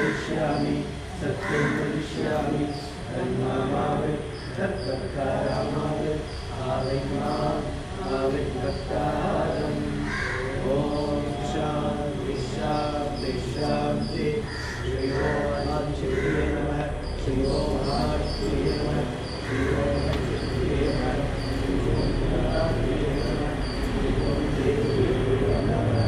वदिष्यामि सत्यं वदिष्यामि तन्मामावि तत्तत्कारामावि आविर्माम् आविर्भक्तारम् ॐ शान्ति शान्ति शान्ति श्री ओम शिवे नमः श्री ओम शिवे नमः श्री ओम शिवे नमः श्री ओम शिवे नमः श्री ओम शिवे नमः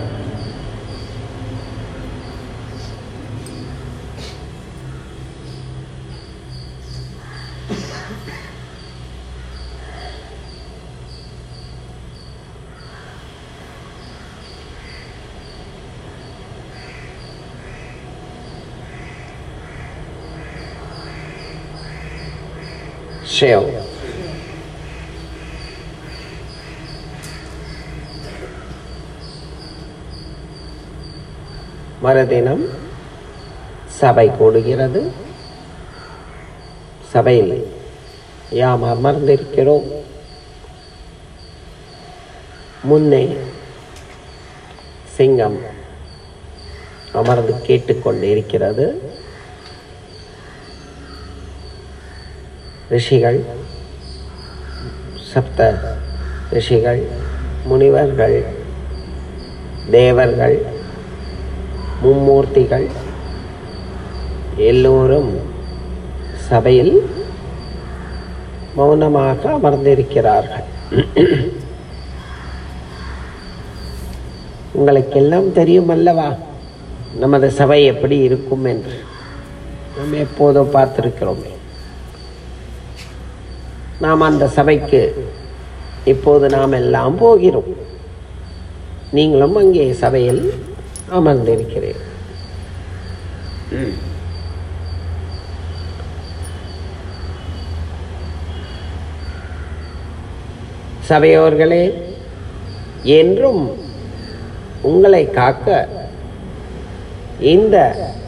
Shell. மறுதினம் சபை கூடுகிறது சபையில் யாம் அமர்ந்திருக்கிறோம் முன்னே சிங்கம் அமர்ந்து கேட்டுக்கொண்டு இருக்கிறது ரிஷிகள் சப்த ரிஷிகள் முனிவர்கள் தேவர்கள் மும்மூர்த்திகள் எல்லோரும் சபையில் மௌனமாக அமர்ந்திருக்கிறார்கள் உங்களுக்கெல்லாம் தெரியும் அல்லவா நமது சபை எப்படி இருக்கும் என்று நாம் எப்போதோ பார்த்திருக்கிறோமே நாம் அந்த சபைக்கு இப்போது நாம் எல்லாம் போகிறோம் நீங்களும் அங்கே சபையில் அமர்ந்திருக்கிறீர்கள் சபையோர்களே என்றும் உங்களை காக்க இந்த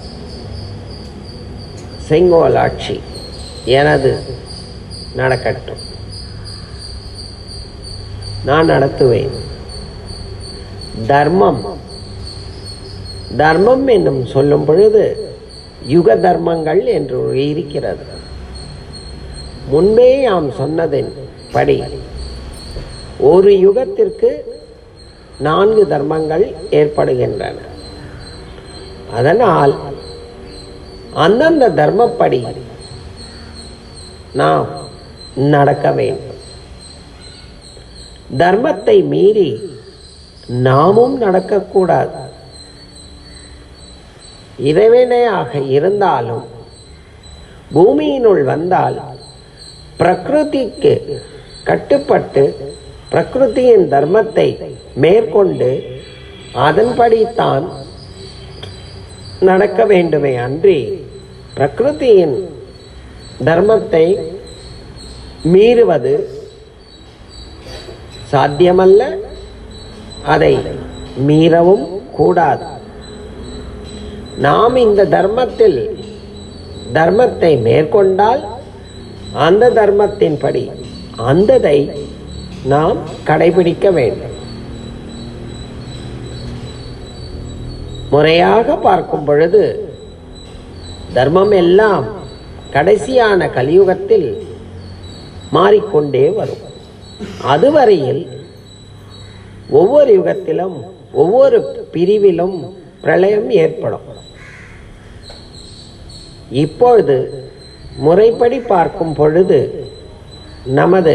செங்கோல் ஆட்சி எனது நடக்கட்டும் நான் நடத்துவேன் தர்மம் தர்மம் என்னும் சொல்லும் பொழுது யுக தர்மங்கள் என்று இருக்கிறது முன்பே யாம் சொன்னதின் படி ஒரு யுகத்திற்கு நான்கு தர்மங்கள் ஏற்படுகின்றன அதனால் அந்தந்த தர்மப்படி நாம் நடக்க வேண்டும் தர்மத்தை மீறி நாமும் நடக்கக்கூடாது இறைவனையாக இருந்தாலும் பூமியினுள் வந்தால் பிரகிருதிக்கு கட்டுப்பட்டு பிரகிருதியின் தர்மத்தை மேற்கொண்டு அதன்படித்தான் நடக்க வேண்டுமே அன்றி பிரகிருதியின் தர்மத்தை மீறுவது சாத்தியமல்ல அதை மீறவும் கூடாது நாம் இந்த தர்மத்தில் தர்மத்தை மேற்கொண்டால் அந்த தர்மத்தின்படி அந்ததை நாம் கடைபிடிக்க வேண்டும் முறையாக பார்க்கும் பொழுது தர்மம் எல்லாம் கடைசியான கலியுகத்தில் மாறிக்கொண்டே வரும் அதுவரையில் ஒவ்வொரு யுகத்திலும் ஒவ்வொரு பிரிவிலும் பிரளயம் ஏற்படும் இப்பொழுது முறைப்படி பார்க்கும் பொழுது நமது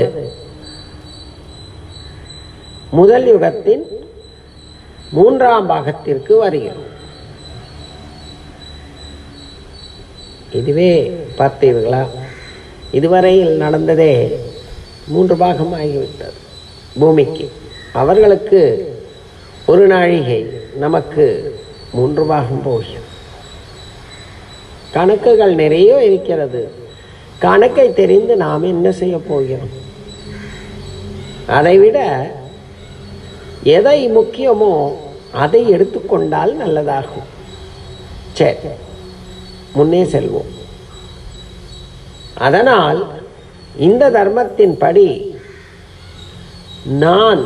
முதல் யுகத்தின் மூன்றாம் பாகத்திற்கு வருகிறோம் இதுவே பார்த்தீர்களா இதுவரையில் நடந்ததே மூன்று பாகமாகிவிட்டது பூமிக்கு அவர்களுக்கு ஒரு நாழிகை நமக்கு மூன்று பாகம் போகும் கணக்குகள் நிறைய இருக்கிறது கணக்கை தெரிந்து நாம் என்ன செய்ய போகிறோம் அதைவிட எதை முக்கியமோ அதை எடுத்துக்கொண்டால் நல்லதாகும் சரி முன்னே செல்வோம் அதனால் இந்த தர்மத்தின்படி நான்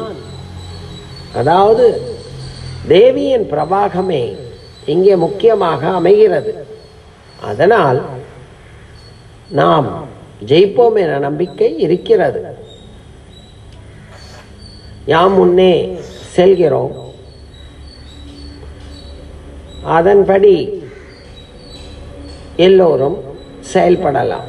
அதாவது தேவியின் பிரபாகமே இங்கே முக்கியமாக அமைகிறது அதனால் நாம் ஜெயிப்போம் என நம்பிக்கை இருக்கிறது யாம் முன்னே செல்கிறோம் அதன்படி எல்லோரும் செயல்படலாம்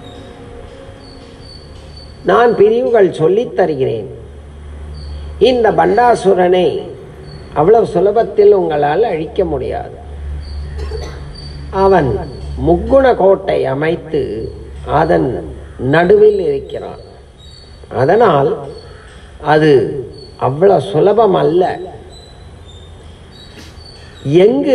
நான் பிரிவுகள் சொல்லித் தருகிறேன் இந்த பண்டாசுரனை அவ்வளவு சுலபத்தில் உங்களால் அழிக்க முடியாது அவன் முக்குண கோட்டை அமைத்து அதன் நடுவில் இருக்கிறான் அதனால் அது அவ்வளவு சுலபம் அல்ல எங்கு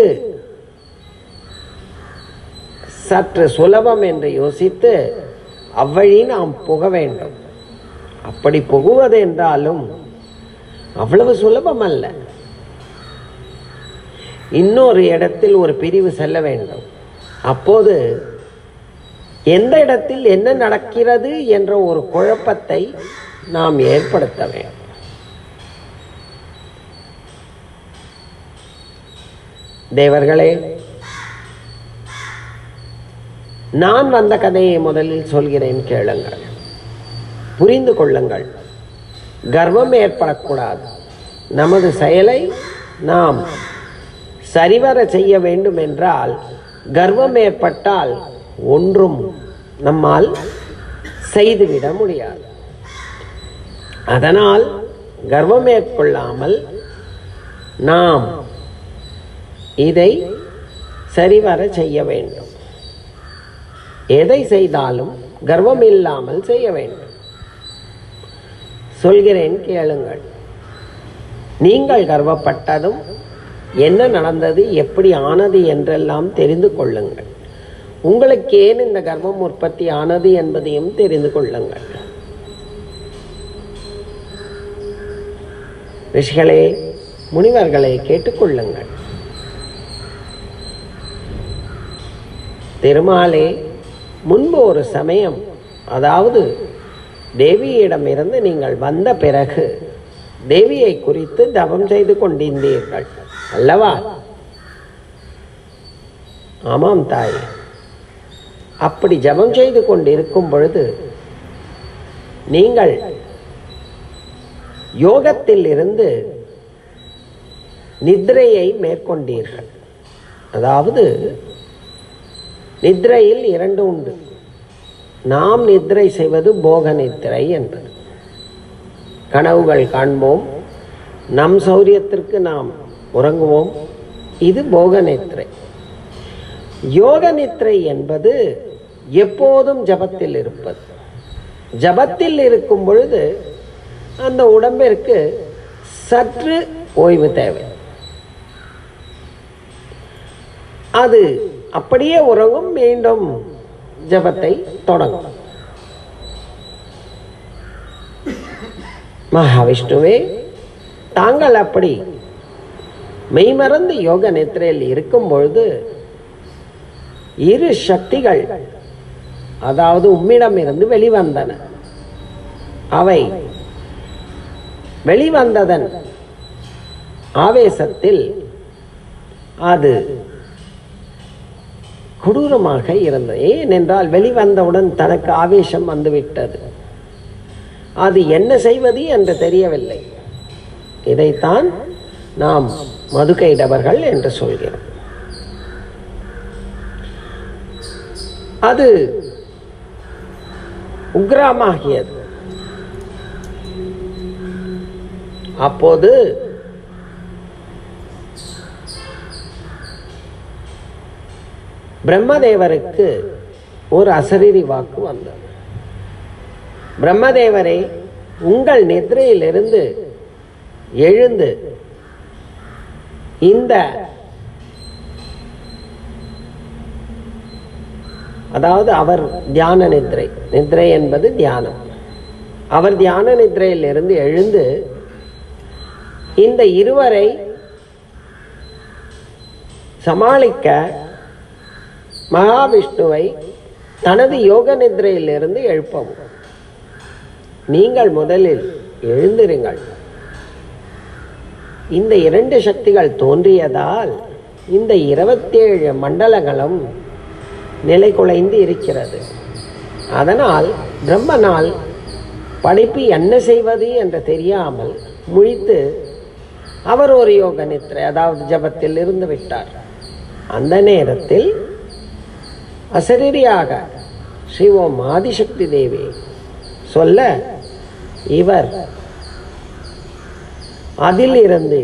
சற்று சுலபம் என்று யோசித்து அவ்வழி நாம் புக வேண்டும் அப்படி புகுவது என்றாலும் அவ்வளவு சுலபம் அல்ல இன்னொரு இடத்தில் ஒரு பிரிவு செல்ல வேண்டும் அப்போது எந்த இடத்தில் என்ன நடக்கிறது என்ற ஒரு குழப்பத்தை நாம் ஏற்படுத்த வேண்டும் தேவர்களே நான் வந்த கதையை முதலில் சொல்கிறேன் கேளுங்கள் புரிந்து கொள்ளுங்கள் கர்வம் ஏற்படக்கூடாது நமது செயலை நாம் சரிவர செய்ய வேண்டும் என்றால் கர்வம் ஏற்பட்டால் ஒன்றும் நம்மால் செய்துவிட முடியாது அதனால் கர்வம் மேற்கொள்ளாமல் நாம் இதை சரிவர செய்ய வேண்டும் எதை செய்தாலும் கர்வம் இல்லாமல் செய்ய வேண்டும் சொல்கிறேன் கேளுங்கள் நீங்கள் கர்வப்பட்டதும் என்ன நடந்தது எப்படி ஆனது என்றெல்லாம் தெரிந்து கொள்ளுங்கள் உங்களுக்கு ஏன் இந்த கர்வம் உற்பத்தி ஆனது என்பதையும் தெரிந்து கொள்ளுங்கள் ரிஷிகளே முனிவர்களை கேட்டுக்கொள்ளுங்கள் திருமாலே முன்பு ஒரு சமயம் அதாவது தேவியிடமிருந்து நீங்கள் வந்த பிறகு தேவியை குறித்து தவம் செய்து கொண்டிருந்தீர்கள் அல்லவா ஆமாம் தாய் அப்படி ஜபம் செய்து கொண்டிருக்கும் பொழுது நீங்கள் யோகத்தில் இருந்து நித்ரையை மேற்கொண்டீர்கள் அதாவது நித்ரையில் இரண்டு உண்டு நாம் நித்ரை செய்வது போக நித்ரை என்பது கனவுகள் காண்போம் நம் சௌரியத்திற்கு நாம் உறங்குவோம் இது போக நித்ரை யோக நித்ரை என்பது எப்போதும் ஜபத்தில் இருப்பது ஜபத்தில் இருக்கும் பொழுது அந்த உடம்பிற்கு சற்று ஓய்வு தேவை அது அப்படியே உறங்கும் மீண்டும் ஜபத்தை தொடங்கும் மகாவிஷ்ணுவே தாங்கள் அப்படி மெய்மறந்து யோக நித்திரையில் இருக்கும் பொழுது இரு சக்திகள் அதாவது உம்மிடம் இருந்து வெளிவந்தன அவை வெளிவந்ததன் ஆவேசத்தில் அது கொடூரமாக இருந்தது ஏனென்றால் வெளிவந்தவுடன் தனக்கு ஆவேசம் வந்துவிட்டது அது என்ன செய்வது என்று தெரியவில்லை இதைத்தான் நாம் மதுக்கைடவர்கள் என்று சொல்கிறோம் அது உக்ரமாகியது அப்போது பிரம்மதேவருக்கு ஒரு அசரீரி வாக்கு வந்தது பிரம்மதேவரே உங்கள் நிദ്രயிலிருந்து எழுந்து இந்த அதாவது அவர் தியான நித்ரை நித்ரை என்பது தியானம் அவர் தியான நித்ரையிலிருந்து எழுந்து இந்த இருவரை சமாளிக்க மகாவிஷ்ணுவை தனது யோக நித்ரையிலிருந்து எழுப்பவும் நீங்கள் முதலில் எழுந்திருங்கள் இந்த இரண்டு சக்திகள் தோன்றியதால் இந்த இருபத்தேழு மண்டலங்களும் நிலை குலைந்து இருக்கிறது அதனால் பிரம்மனால் படைப்பு என்ன செய்வது என்று தெரியாமல் முழித்து அவர் ஒரு யோக நித்திரை அதாவது ஜபத்தில் இருந்து விட்டார் அந்த நேரத்தில் அசரீரியாக ஸ்ரீ ஓம் ஆதிசக்தி தேவி சொல்ல இவர் அதிலிருந்து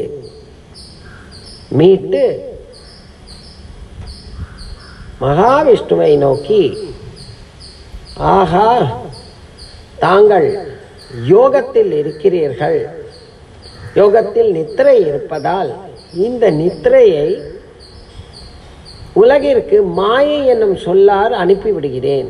மீட்டு மகாவிஷ்ணுவை நோக்கி ஆஹா தாங்கள் யோகத்தில் இருக்கிறீர்கள் யோகத்தில் நித்திரை இருப்பதால் இந்த நித்திரையை உலகிற்கு மாயை என்னும் சொல்லார் அனுப்பிவிடுகிறேன்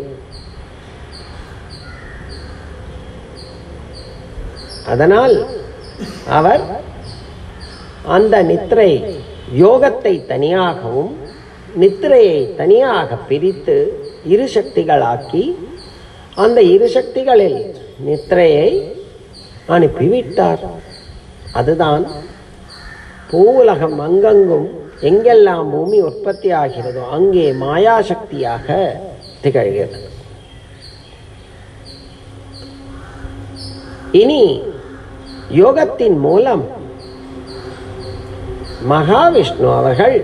அதனால் அவர் அந்த நித்திரை யோகத்தை தனியாகவும் நித்திரையை தனியாக பிரித்து இரு சக்திகளாக்கி அந்த இரு சக்திகளில் நித்திரையை அனுப்பிவிட்டார் அதுதான் பூவுலகம் அங்கங்கும் எங்கெல்லாம் பூமி உற்பத்தி ஆகிறதோ அங்கே மாயாசக்தியாக திகழ்கிறது இனி யோகத்தின் மூலம் மகாவிஷ்ணு அவர்கள்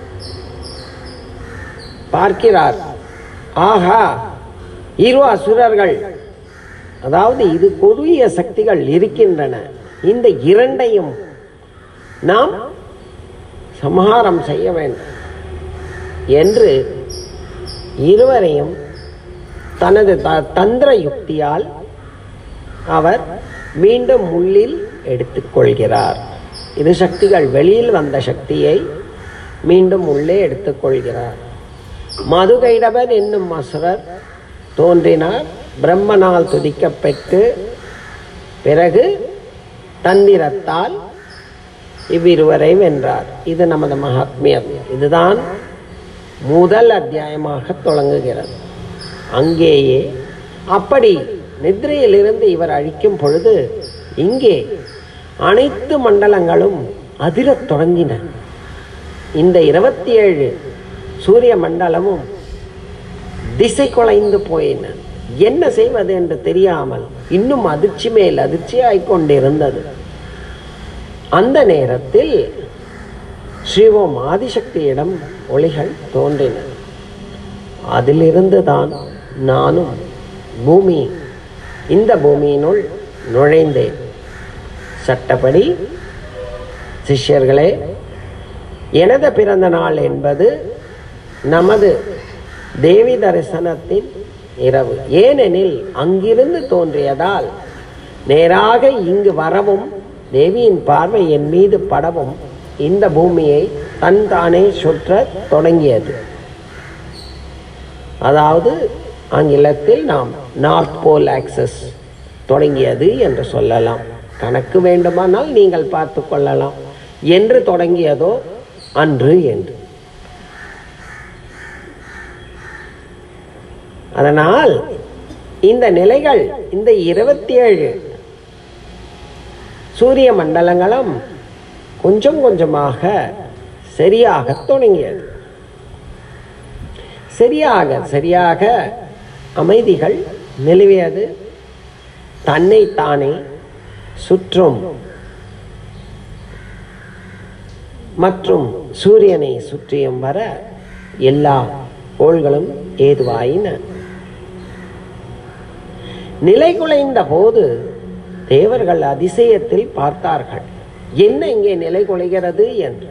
பார்க்கிறார் ஆஹா இரு அசுரர்கள் அதாவது இது கொடிய சக்திகள் இருக்கின்றன இந்த இரண்டையும் நாம் சம்ஹாரம் செய்ய வேண்டும் என்று இருவரையும் தனது த- தந்திர யுக்தியால் அவர் மீண்டும் உள்ளில் எடுத்துக்கொள்கிறார் இது சக்திகள் வெளியில் வந்த சக்தியை மீண்டும் உள்ளே எடுத்துக்கொள்கிறார் மதுகைடவர் என்னும் அசுரர் தோன்றினார் பிரம்மனால் துதிக்கப்பெற்று பிறகு தந்திரத்தால் இவ்விருவரை வென்றார் இது நமது மகாத்மியம் இதுதான் முதல் அத்தியாயமாக தொடங்குகிறது அங்கேயே அப்படி நித்ரையிலிருந்து இவர் அழிக்கும் பொழுது இங்கே அனைத்து மண்டலங்களும் அதிரத் தொடங்கின இந்த இருபத்தி ஏழு சூரிய மண்டலமும் திசை குலைந்து போயின என்ன செய்வது என்று தெரியாமல் இன்னும் அதிர்ச்சி மேல் அதிர்ச்சியாய்க் கொண்டிருந்தது அந்த நேரத்தில் ஸ்ரீவோம் ஆதிசக்தியிடம் ஒளிகள் தோன்றின அதிலிருந்து தான் நானும் பூமி இந்த பூமியினுள் நுழைந்தேன் சட்டப்படி சிஷ்யர்களே எனது பிறந்த நாள் என்பது நமது தேவி தரிசனத்தின் இரவு ஏனெனில் அங்கிருந்து தோன்றியதால் நேராக இங்கு வரவும் தேவியின் பார்வை என் மீது படவும் இந்த பூமியை தன் தானே சுற்றத் தொடங்கியது அதாவது ஆங்கிலத்தில் நாம் நார்த் போல் ஆக்சஸ் தொடங்கியது என்று சொல்லலாம் கணக்கு வேண்டுமானால் நீங்கள் பார்த்து கொள்ளலாம் என்று தொடங்கியதோ அன்று என்று அதனால் இந்த நிலைகள் இந்த இருபத்தி ஏழு சூரிய மண்டலங்களும் கொஞ்சம் கொஞ்சமாக சரியாக தொடங்கியது சரியாக சரியாக அமைதிகள் நிலவியது தன்னை தானே சுற்றும் மற்றும் சூரியனை சுற்றியும் வர எல்லா கோள்களும் ஏதுவாயின நிலை குலைந்த போது தேவர்கள் அதிசயத்தில் பார்த்தார்கள் என்ன இங்கே நிலை குலைகிறது என்று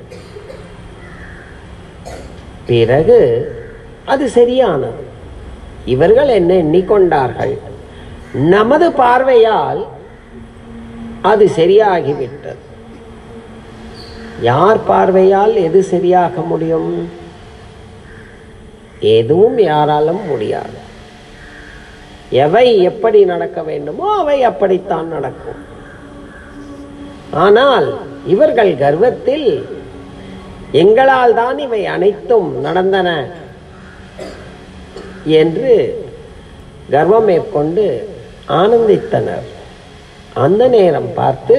பிறகு அது சரியானது இவர்கள் என்ன எண்ணிக்கொண்டார்கள் நமது பார்வையால் அது சரியாகிவிட்டது யார் பார்வையால் எது சரியாக முடியும் எதுவும் யாராலும் முடியாது எவை எப்படி நடக்க வேண்டுமோ அவை அப்படித்தான் நடக்கும் ஆனால் இவர்கள் கர்வத்தில் எங்களால் தான் இவை அனைத்தும் நடந்தன என்று கர்வம் மேற்கொண்டு ஆனந்தித்தனர் அந்த நேரம் பார்த்து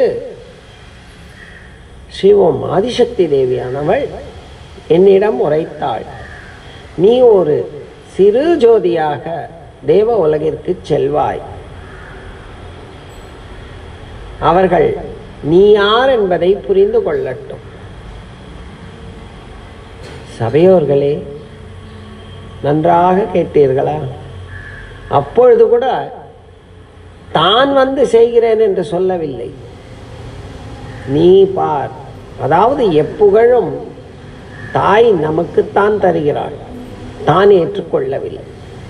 சிவம் ஆதிசக்தி தேவியானவள் என்னிடம் உரைத்தாள் நீ ஒரு சிறு ஜோதியாக தேவ உலகிற்கு செல்வாய் அவர்கள் நீ யார் என்பதை புரிந்து கொள்ளட்டும் சபையோர்களே நன்றாக கேட்டீர்களா அப்பொழுது கூட தான் வந்து செய்கிறேன் என்று சொல்லவில்லை நீ பார் அதாவது எப்புகழும் தாய் நமக்குத்தான் தருகிறாள் தான் ஏற்றுக்கொள்ளவில்லை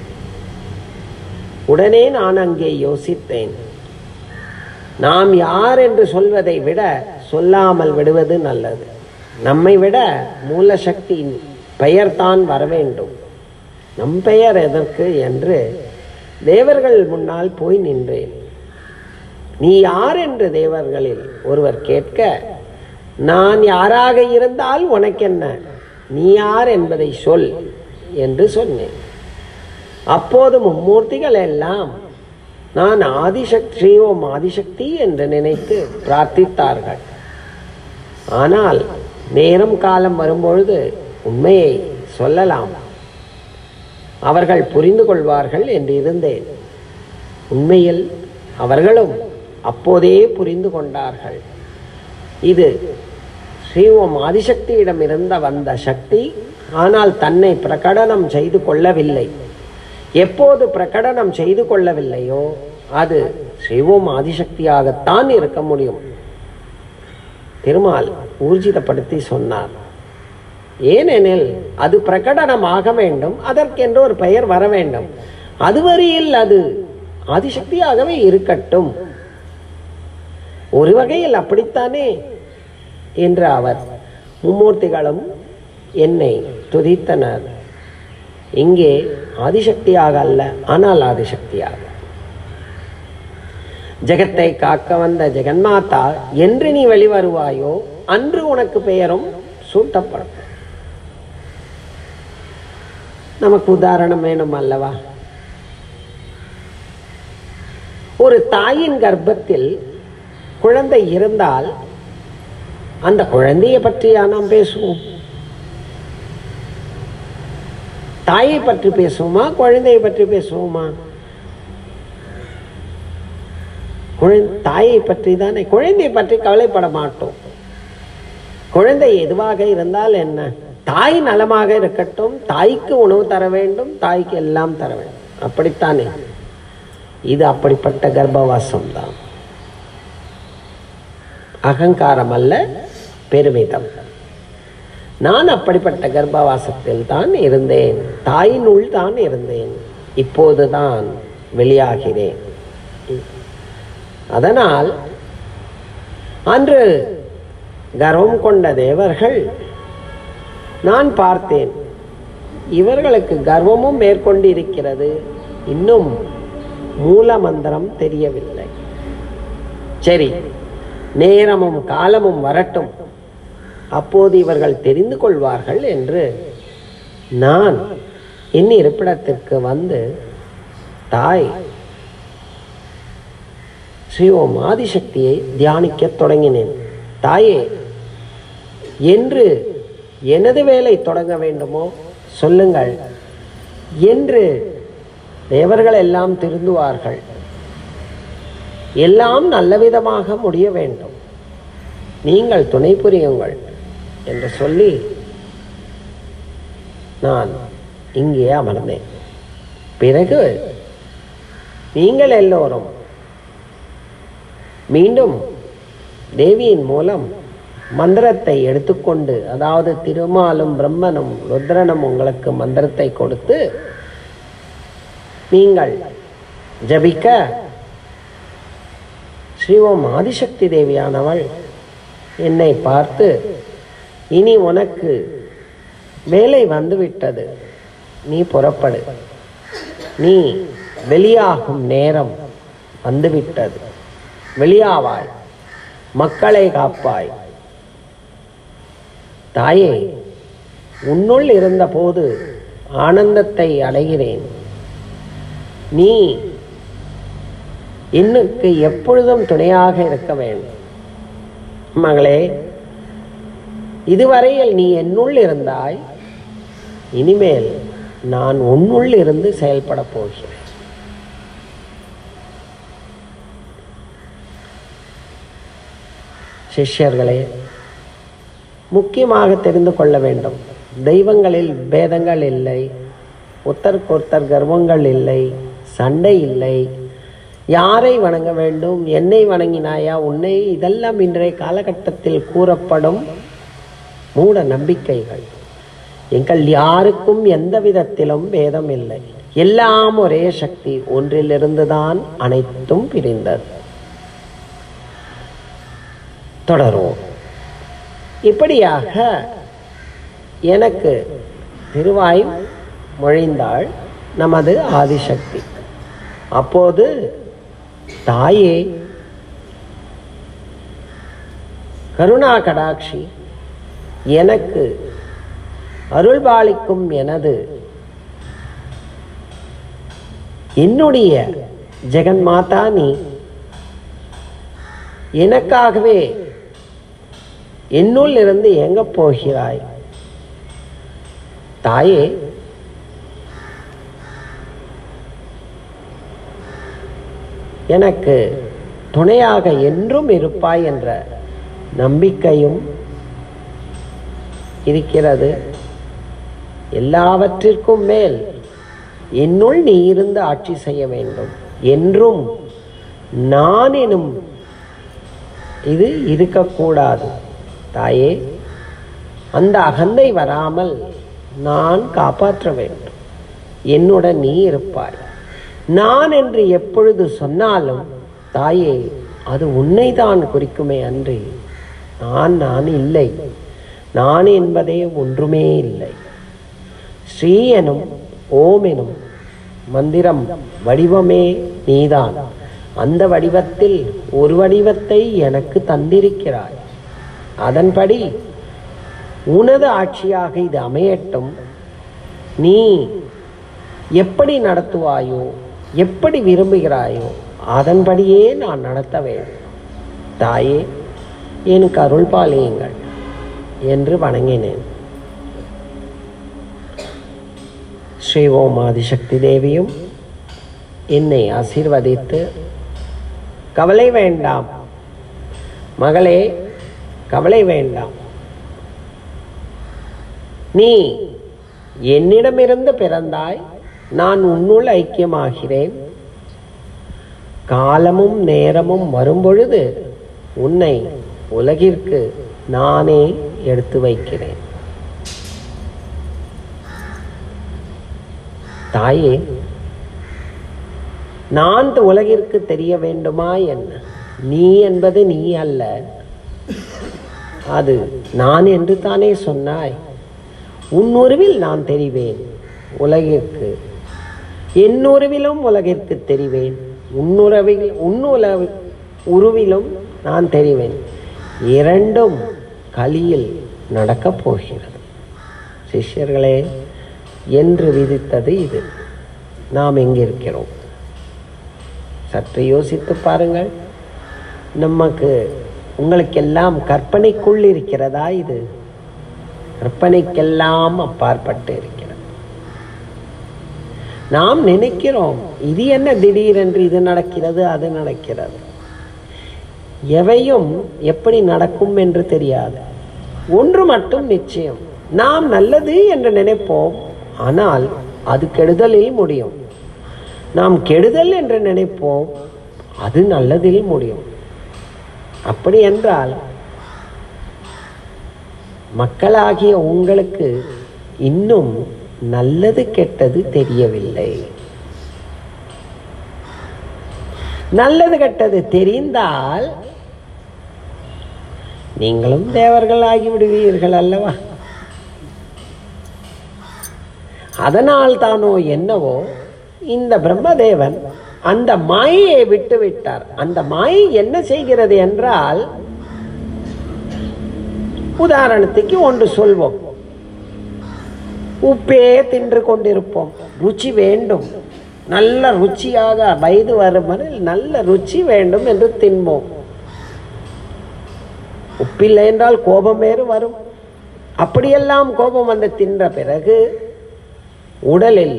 உடனே நான் அங்கே யோசித்தேன் நாம் யார் என்று சொல்வதை விட சொல்லாமல் விடுவது நல்லது நம்மை விட மூலசக்தியின் பெயர் தான் வர வேண்டும் நம் பெயர் எதற்கு என்று தேவர்கள் முன்னால் போய் நின்றேன் நீ யார் என்று தேவர்களில் ஒருவர் கேட்க நான் யாராக இருந்தால் உனக்கென்ன நீ யார் என்பதை சொல் என்று சொன்னேன் அப்போது மும்மூர்த்திகள் எல்லாம் நான் ஆதிசக்தி ஓம் ஆதிசக்தி என்று நினைத்து பிரார்த்தித்தார்கள் ஆனால் நேரம் காலம் வரும்பொழுது உண்மையை சொல்லலாம் அவர்கள் புரிந்து கொள்வார்கள் என்று இருந்தேன் உண்மையில் அவர்களும் அப்போதே புரிந்து கொண்டார்கள் இது ஸ்ரீ ஓம் ஆதிசக்தியிடம் இருந்த வந்த சக்தி ஆனால் தன்னை பிரகடனம் செய்து கொள்ளவில்லை எப்போது பிரகடனம் செய்து கொள்ளவில்லையோ அது ஸ்ரீ ஓம் ஆதிசக்தியாகத்தான் இருக்க முடியும் திருமால் ஊர்ஜிதப்படுத்தி சொன்னார் ஏனெனில் அது பிரகடனமாக வேண்டும் அதற்கென்று ஒரு பெயர் வர வேண்டும் அதுவரையில் அது ஆதிசக்தியாகவே இருக்கட்டும் ஒரு வகையில் அப்படித்தானே என்று அவர் மும்மூர்த்திகளும் என்னை துதித்தனர் இங்கே ஆதிசக்தியாக அல்ல ஆனால் ஆதிசக்தியாக ஜெகத்தை காக்க வந்த ஜெகன்மாதா என்று நீ வெளிவருவாயோ அன்று உனக்கு பெயரும் சூட்டப்படும் நமக்கு உதாரணம் வேணும் அல்லவா ஒரு தாயின் கர்ப்பத்தில் குழந்தை இருந்தால் அந்த குழந்தையை பற்றியா நாம் பேசுவோம் தாயை பற்றி பேசுவோமா குழந்தையை பற்றி பேசுவோமா குழந்தை தாயை பற்றி தானே குழந்தையை பற்றி கவலைப்பட மாட்டோம் குழந்தை எதுவாக இருந்தால் என்ன தாய் நலமாக இருக்கட்டும் தாய்க்கு உணவு தர வேண்டும் தாய்க்கு எல்லாம் தர வேண்டும் அப்படித்தானே இது அப்படிப்பட்ட கர்ப்பவாசம் தான் அகங்காரம் அல்ல பெருமிதம் நான் அப்படிப்பட்ட கர்ப்பவாசத்தில் தான் இருந்தேன் தாயினுள் தான் இருந்தேன் இப்போதுதான் வெளியாகிறேன் அதனால் அன்று கர்வம் கொண்ட தேவர்கள் நான் பார்த்தேன் இவர்களுக்கு கர்வமும் மேற்கொண்டு இருக்கிறது இன்னும் மூல மந்திரம் தெரியவில்லை சரி நேரமும் காலமும் வரட்டும் அப்போது இவர்கள் தெரிந்து கொள்வார்கள் என்று நான் என் இருப்பிடத்திற்கு வந்து தாய் ஸ்ரீ ஓம் ஆதிசக்தியை தியானிக்கத் தொடங்கினேன் தாயே என்று எனது வேலை தொடங்க வேண்டுமோ சொல்லுங்கள் என்று தேவர்கள் எல்லாம் திருந்துவார்கள் எல்லாம் நல்லவிதமாக முடிய வேண்டும் நீங்கள் துணை புரியுங்கள் என்று சொல்லி நான் இங்கே அமர்ந்தேன் பிறகு நீங்கள் எல்லோரும் மீண்டும் தேவியின் மூலம் மந்திரத்தை எடுத்துக்கொண்டு அதாவது திருமாலும் பிரம்மனும் ருத்ரனும் உங்களுக்கு மந்திரத்தை கொடுத்து நீங்கள் ஜபிக்க ஸ்ரீஓம் ஆதிசக்தி தேவியானவள் என்னை பார்த்து இனி உனக்கு வேலை வந்துவிட்டது நீ புறப்படு நீ வெளியாகும் நேரம் வந்துவிட்டது வெளியாவாய் மக்களை காப்பாய் தாயே உன்னுள் இருந்தபோது ஆனந்தத்தை அடைகிறேன் நீ இன்னுக்கு எப்பொழுதும் துணையாக இருக்க வேண்டும் மகளே இதுவரையில் நீ என்னுள் இருந்தாய் இனிமேல் நான் உன்னுள் இருந்து செயல்பட போகிறேன் சிஷ்யர்களே முக்கியமாக தெரிந்து கொள்ள வேண்டும் தெய்வங்களில் பேதங்கள் இல்லை ஒருத்தருக்கொருத்தர் கர்வங்கள் இல்லை சண்டை இல்லை யாரை வணங்க வேண்டும் என்னை வணங்கினாயா உன்னை இதெல்லாம் இன்றைய காலகட்டத்தில் கூறப்படும் மூட நம்பிக்கைகள் எங்கள் யாருக்கும் எந்த விதத்திலும் பேதம் இல்லை எல்லாம் ஒரே சக்தி ஒன்றிலிருந்துதான் அனைத்தும் பிரிந்தது தொடரும் இப்படியாக எனக்கு திருவாய் மொழிந்தாள் நமது ஆதிசக்தி அப்போது தாயே கருணா கடாட்சி எனக்கு அருள்பாலிக்கும் எனது என்னுடைய ஜெகன்மாதா நீ எனக்காகவே என்னுள் இருந்து எங்க போகிறாய் தாயே எனக்கு துணையாக என்றும் இருப்பாய் என்ற நம்பிக்கையும் இருக்கிறது எல்லாவற்றிற்கும் மேல் என்னுள் நீ இருந்து ஆட்சி செய்ய வேண்டும் என்றும் நான் எனும் இது இருக்கக்கூடாது தாயே அந்த அகந்தை வராமல் நான் காப்பாற்ற வேண்டும் என்னுடன் நீ இருப்பாய் நான் என்று எப்பொழுது சொன்னாலும் தாயே அது உன்னைதான் குறிக்குமே அன்றி நான் நான் இல்லை நான் என்பதே ஒன்றுமே இல்லை ஸ்ரீ எனும் ஓம் எனும் மந்திரம் வடிவமே நீதான் அந்த வடிவத்தில் ஒரு வடிவத்தை எனக்கு தந்திருக்கிறாய் அதன்படி உனது ஆட்சியாக இது அமையட்டும் நீ எப்படி நடத்துவாயோ எப்படி விரும்புகிறாயோ அதன்படியே நான் நடத்த வேண்டும் தாயே எனக்கு அருள் பாலியுங்கள் என்று வணங்கினேன் ஸ்ரீ ஓம் ஆதிசக்தி தேவியும் என்னை ஆசீர்வதித்து கவலை வேண்டாம் மகளே கவலை வேண்டாம் நீ என்னிடமிருந்து பிறந்தாய் நான் உன்னுள் ஐக்கியமாகிறேன் காலமும் நேரமும் வரும்பொழுது உன்னை உலகிற்கு நானே எடுத்து வைக்கிறேன் தாயே நான் இந்த உலகிற்கு தெரிய வேண்டுமா என்ன நீ என்பது நீ அல்ல அது நான் என்று தானே சொன்னாய் உன் உருவில் நான் தெரிவேன் உலகிற்கு என் உருவிலும் உலகிற்கு தெரிவேன் உன்னுறவில் உன்னுல உருவிலும் நான் தெரிவேன் இரண்டும் கலியில் நடக்கப் போகிறது சிஷ்யர்களே என்று விதித்தது இது நாம் எங்கிருக்கிறோம் சற்று யோசித்து பாருங்கள் நமக்கு உங்களுக்கெல்லாம் கற்பனைக்குள் இருக்கிறதா இது கற்பனைக்கெல்லாம் அப்பாற்பட்டு இருக்கிறது நாம் நினைக்கிறோம் இது என்ன திடீரென்று இது நடக்கிறது அது நடக்கிறது எவையும் எப்படி நடக்கும் என்று தெரியாது ஒன்று மட்டும் நிச்சயம் நாம் நல்லது என்று நினைப்போம் ஆனால் அது கெடுதலில் முடியும் நாம் கெடுதல் என்று நினைப்போம் அது நல்லதில் முடியும் அப்படி என்றால் மக்களாகிய உங்களுக்கு இன்னும் நல்லது கெட்டது தெரியவில்லை நல்லது கெட்டது தெரிந்தால் நீங்களும் தேவர்கள் ஆகிவிடுவீர்கள் அல்லவா அதனால் தானோ என்னவோ இந்த பிரம்மதேவன் அந்த மாயையை விட்டு விட்டார் அந்த மாயை என்ன செய்கிறது என்றால் உதாரணத்துக்கு ஒன்று சொல்வோம் உப்பே தின்று கொண்டிருப்போம் ருச்சி வேண்டும் நல்ல ருச்சியாக வயது வரும் வரை நல்ல ருச்சி வேண்டும் என்று தின்போம் உப்பில்லை என்றால் கோபம் வேறு வரும் அப்படியெல்லாம் கோபம் வந்து தின்ற பிறகு உடலில்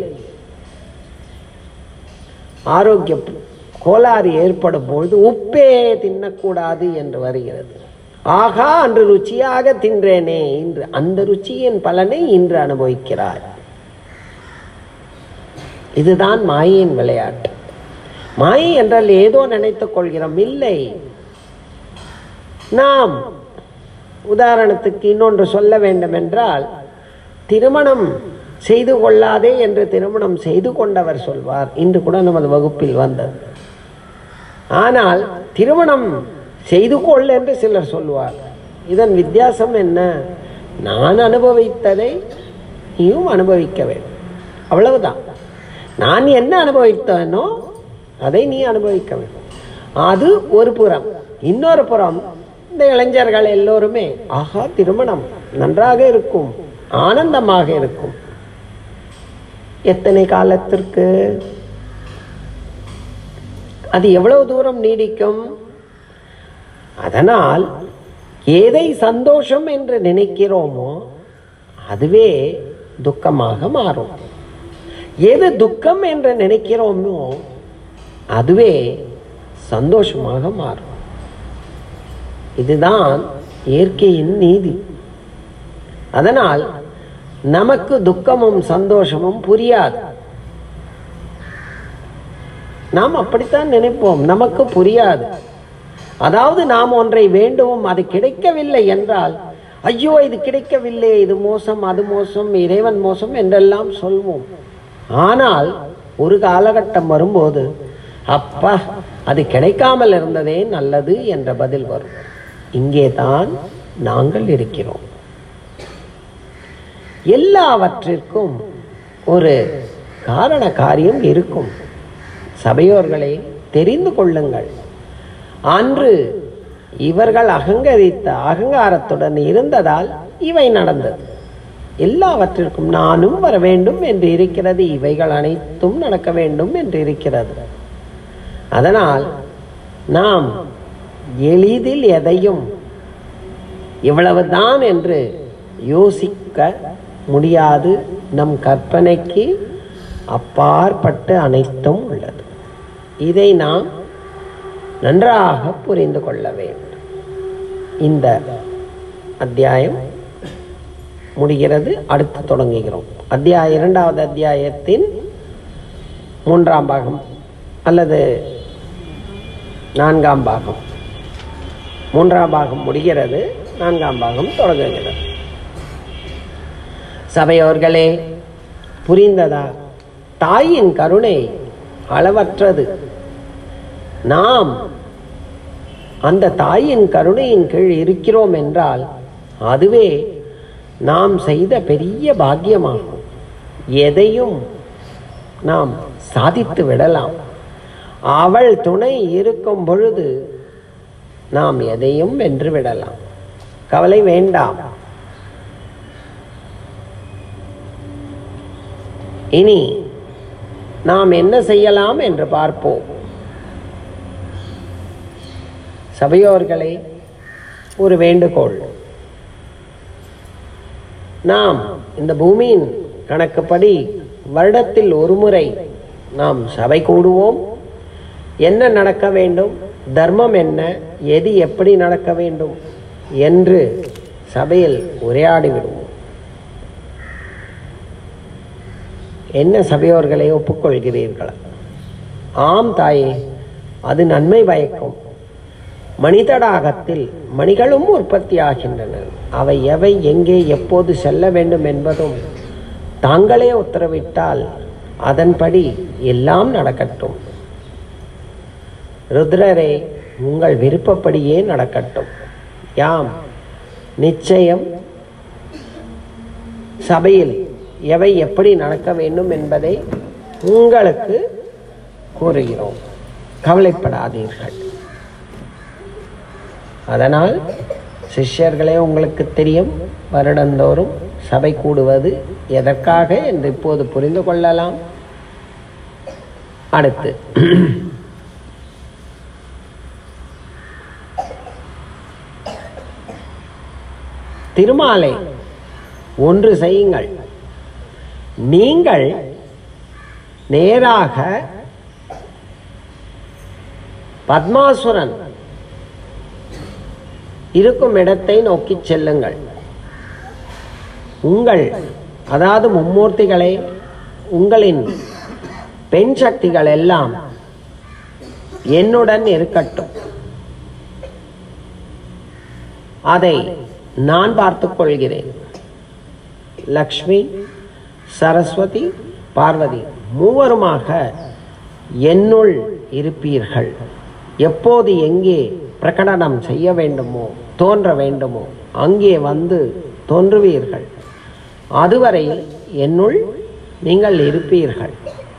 ஆரோக்கிய கோளாறு ஏற்படும் பொழுது உப்பே தின்னக்கூடாது என்று வருகிறது ஆகா அன்று ருச்சியாக தின்றேனே இன்று அந்த ருச்சியின் பலனை இன்று அனுபவிக்கிறார் இதுதான் மாயையின் விளையாட்டு மாயை என்றால் ஏதோ நினைத்துக் கொள்கிறோம் இல்லை நாம் உதாரணத்துக்கு இன்னொன்று சொல்ல வேண்டும் என்றால் திருமணம் செய்து கொள்ளாதே என்று திருமணம் செய்து கொண்டவர் சொல்வார் இன்று கூட நமது வகுப்பில் வந்தது ஆனால் திருமணம் செய்து கொள் என்று சிலர் சொல்வார் இதன் வித்தியாசம் என்ன நான் அனுபவித்ததை நீயும் அனுபவிக்க வேண்டும் அவ்வளவுதான் நான் என்ன அனுபவித்தேனோ அதை நீ அனுபவிக்க வேண்டும் அது ஒரு புறம் இன்னொரு புறம் இந்த இளைஞர்கள் எல்லோருமே ஆஹா திருமணம் நன்றாக இருக்கும் ஆனந்தமாக இருக்கும் எத்தனை காலத்திற்கு அது எவ்வளவு தூரம் நீடிக்கும் அதனால் எதை சந்தோஷம் என்று நினைக்கிறோமோ அதுவே துக்கமாக மாறும் எது துக்கம் என்று நினைக்கிறோமோ அதுவே சந்தோஷமாக மாறும் இதுதான் இயற்கையின் நீதி அதனால் நமக்கு துக்கமும் சந்தோஷமும் புரியாது நாம் அப்படித்தான் நினைப்போம் நமக்கு புரியாது அதாவது நாம் ஒன்றை வேண்டுவோம் அது கிடைக்கவில்லை என்றால் ஐயோ இது கிடைக்கவில்லை இது மோசம் அது மோசம் இறைவன் மோசம் என்றெல்லாம் சொல்வோம் ஆனால் ஒரு காலகட்டம் வரும்போது அப்பா அது கிடைக்காமல் இருந்ததே நல்லது என்ற பதில் வரும் இங்கே தான் நாங்கள் இருக்கிறோம் எல்லாவற்றிற்கும் ஒரு காரண காரியம் இருக்கும் சபையோர்களை தெரிந்து கொள்ளுங்கள் அன்று இவர்கள் அகங்கரித்த அகங்காரத்துடன் இருந்ததால் இவை நடந்தது எல்லாவற்றிற்கும் நானும் வர வேண்டும் என்று இருக்கிறது இவைகள் அனைத்தும் நடக்க வேண்டும் என்று இருக்கிறது அதனால் நாம் எளிதில் எதையும் இவ்வளவுதான் என்று யோசிக்க முடியாது நம் கற்பனைக்கு அப்பாற்பட்டு அனைத்தும் உள்ளது இதை நாம் நன்றாக புரிந்து கொள்ள வேண்டும் இந்த அத்தியாயம் முடிகிறது அடுத்து தொடங்குகிறோம் அத்தியாய இரண்டாவது அத்தியாயத்தின் மூன்றாம் பாகம் அல்லது நான்காம் பாகம் மூன்றாம் பாகம் முடிகிறது நான்காம் பாகம் தொடங்குகிறது சபையோர்களே புரிந்ததா தாயின் கருணை அளவற்றது நாம் அந்த தாயின் கருணையின் கீழ் இருக்கிறோம் என்றால் அதுவே நாம் செய்த பெரிய பாக்கியமாகும் எதையும் நாம் சாதித்து விடலாம் அவள் துணை இருக்கும் பொழுது நாம் எதையும் வென்று விடலாம் கவலை வேண்டாம் இனி நாம் என்ன செய்யலாம் என்று பார்ப்போம் சபையோர்களே ஒரு வேண்டுகோள் நாம் இந்த பூமியின் கணக்குப்படி வருடத்தில் ஒரு முறை நாம் சபை கூடுவோம் என்ன நடக்க வேண்டும் தர்மம் என்ன எது எப்படி நடக்க வேண்டும் என்று சபையில் உரையாடி விடுவோம் என்ன சபையோர்களை ஒப்புக்கொள்கிறீர்களா ஆம் தாயே அது நன்மை பயக்கும் மனிதடாகத்தில் மணிகளும் உற்பத்தி ஆகின்றன அவை எவை எங்கே எப்போது செல்ல வேண்டும் என்பதும் தாங்களே உத்தரவிட்டால் அதன்படி எல்லாம் நடக்கட்டும் ருத்ரரே உங்கள் விருப்பப்படியே நடக்கட்டும் யாம் நிச்சயம் சபையில் எவை எப்படி நடக்க வேண்டும் என்பதை உங்களுக்கு கூறுகிறோம் கவலைப்படாதீர்கள் அதனால் சிஷ்யர்களே உங்களுக்கு தெரியும் வருடந்தோறும் சபை கூடுவது எதற்காக என்று இப்போது புரிந்து கொள்ளலாம் அடுத்து திருமாலை ஒன்று செய்யுங்கள் நீங்கள் நேராக பத்மாசுரன் இருக்கும் இடத்தை நோக்கி செல்லுங்கள் உங்கள் அதாவது மும்மூர்த்திகளே உங்களின் பெண் சக்திகள் எல்லாம் என்னுடன் இருக்கட்டும் அதை நான் பார்த்துக் கொள்கிறேன் லக்ஷ்மி சரஸ்வதி பார்வதி மூவருமாக என்னுள் இருப்பீர்கள் எப்போது எங்கே பிரகடனம் செய்ய வேண்டுமோ தோன்ற வேண்டுமோ அங்கே வந்து தோன்றுவீர்கள் அதுவரை என்னுள் நீங்கள் இருப்பீர்கள்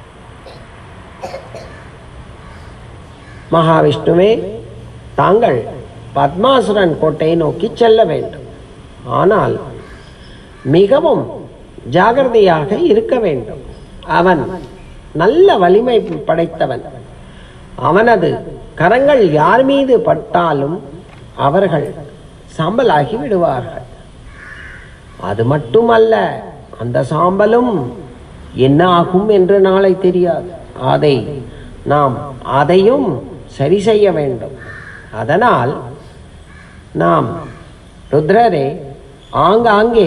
மகாவிஷ்ணுவே தாங்கள் பத்மாசுரன் கோட்டையை நோக்கி செல்ல வேண்டும் ஆனால் மிகவும் ஜாகிரதையாக இருக்க வேண்டும் அவன் நல்ல வலிமை படைத்தவன் அவனது கரங்கள் யார் மீது பட்டாலும் அவர்கள் சாம்பலாகி விடுவார்கள் அது மட்டுமல்ல அந்த சாம்பலும் என்ன ஆகும் என்று நாளை தெரியாது அதை நாம் அதையும் சரி செய்ய வேண்டும் அதனால் நாம் ருத்ரரே ஆங்காங்கே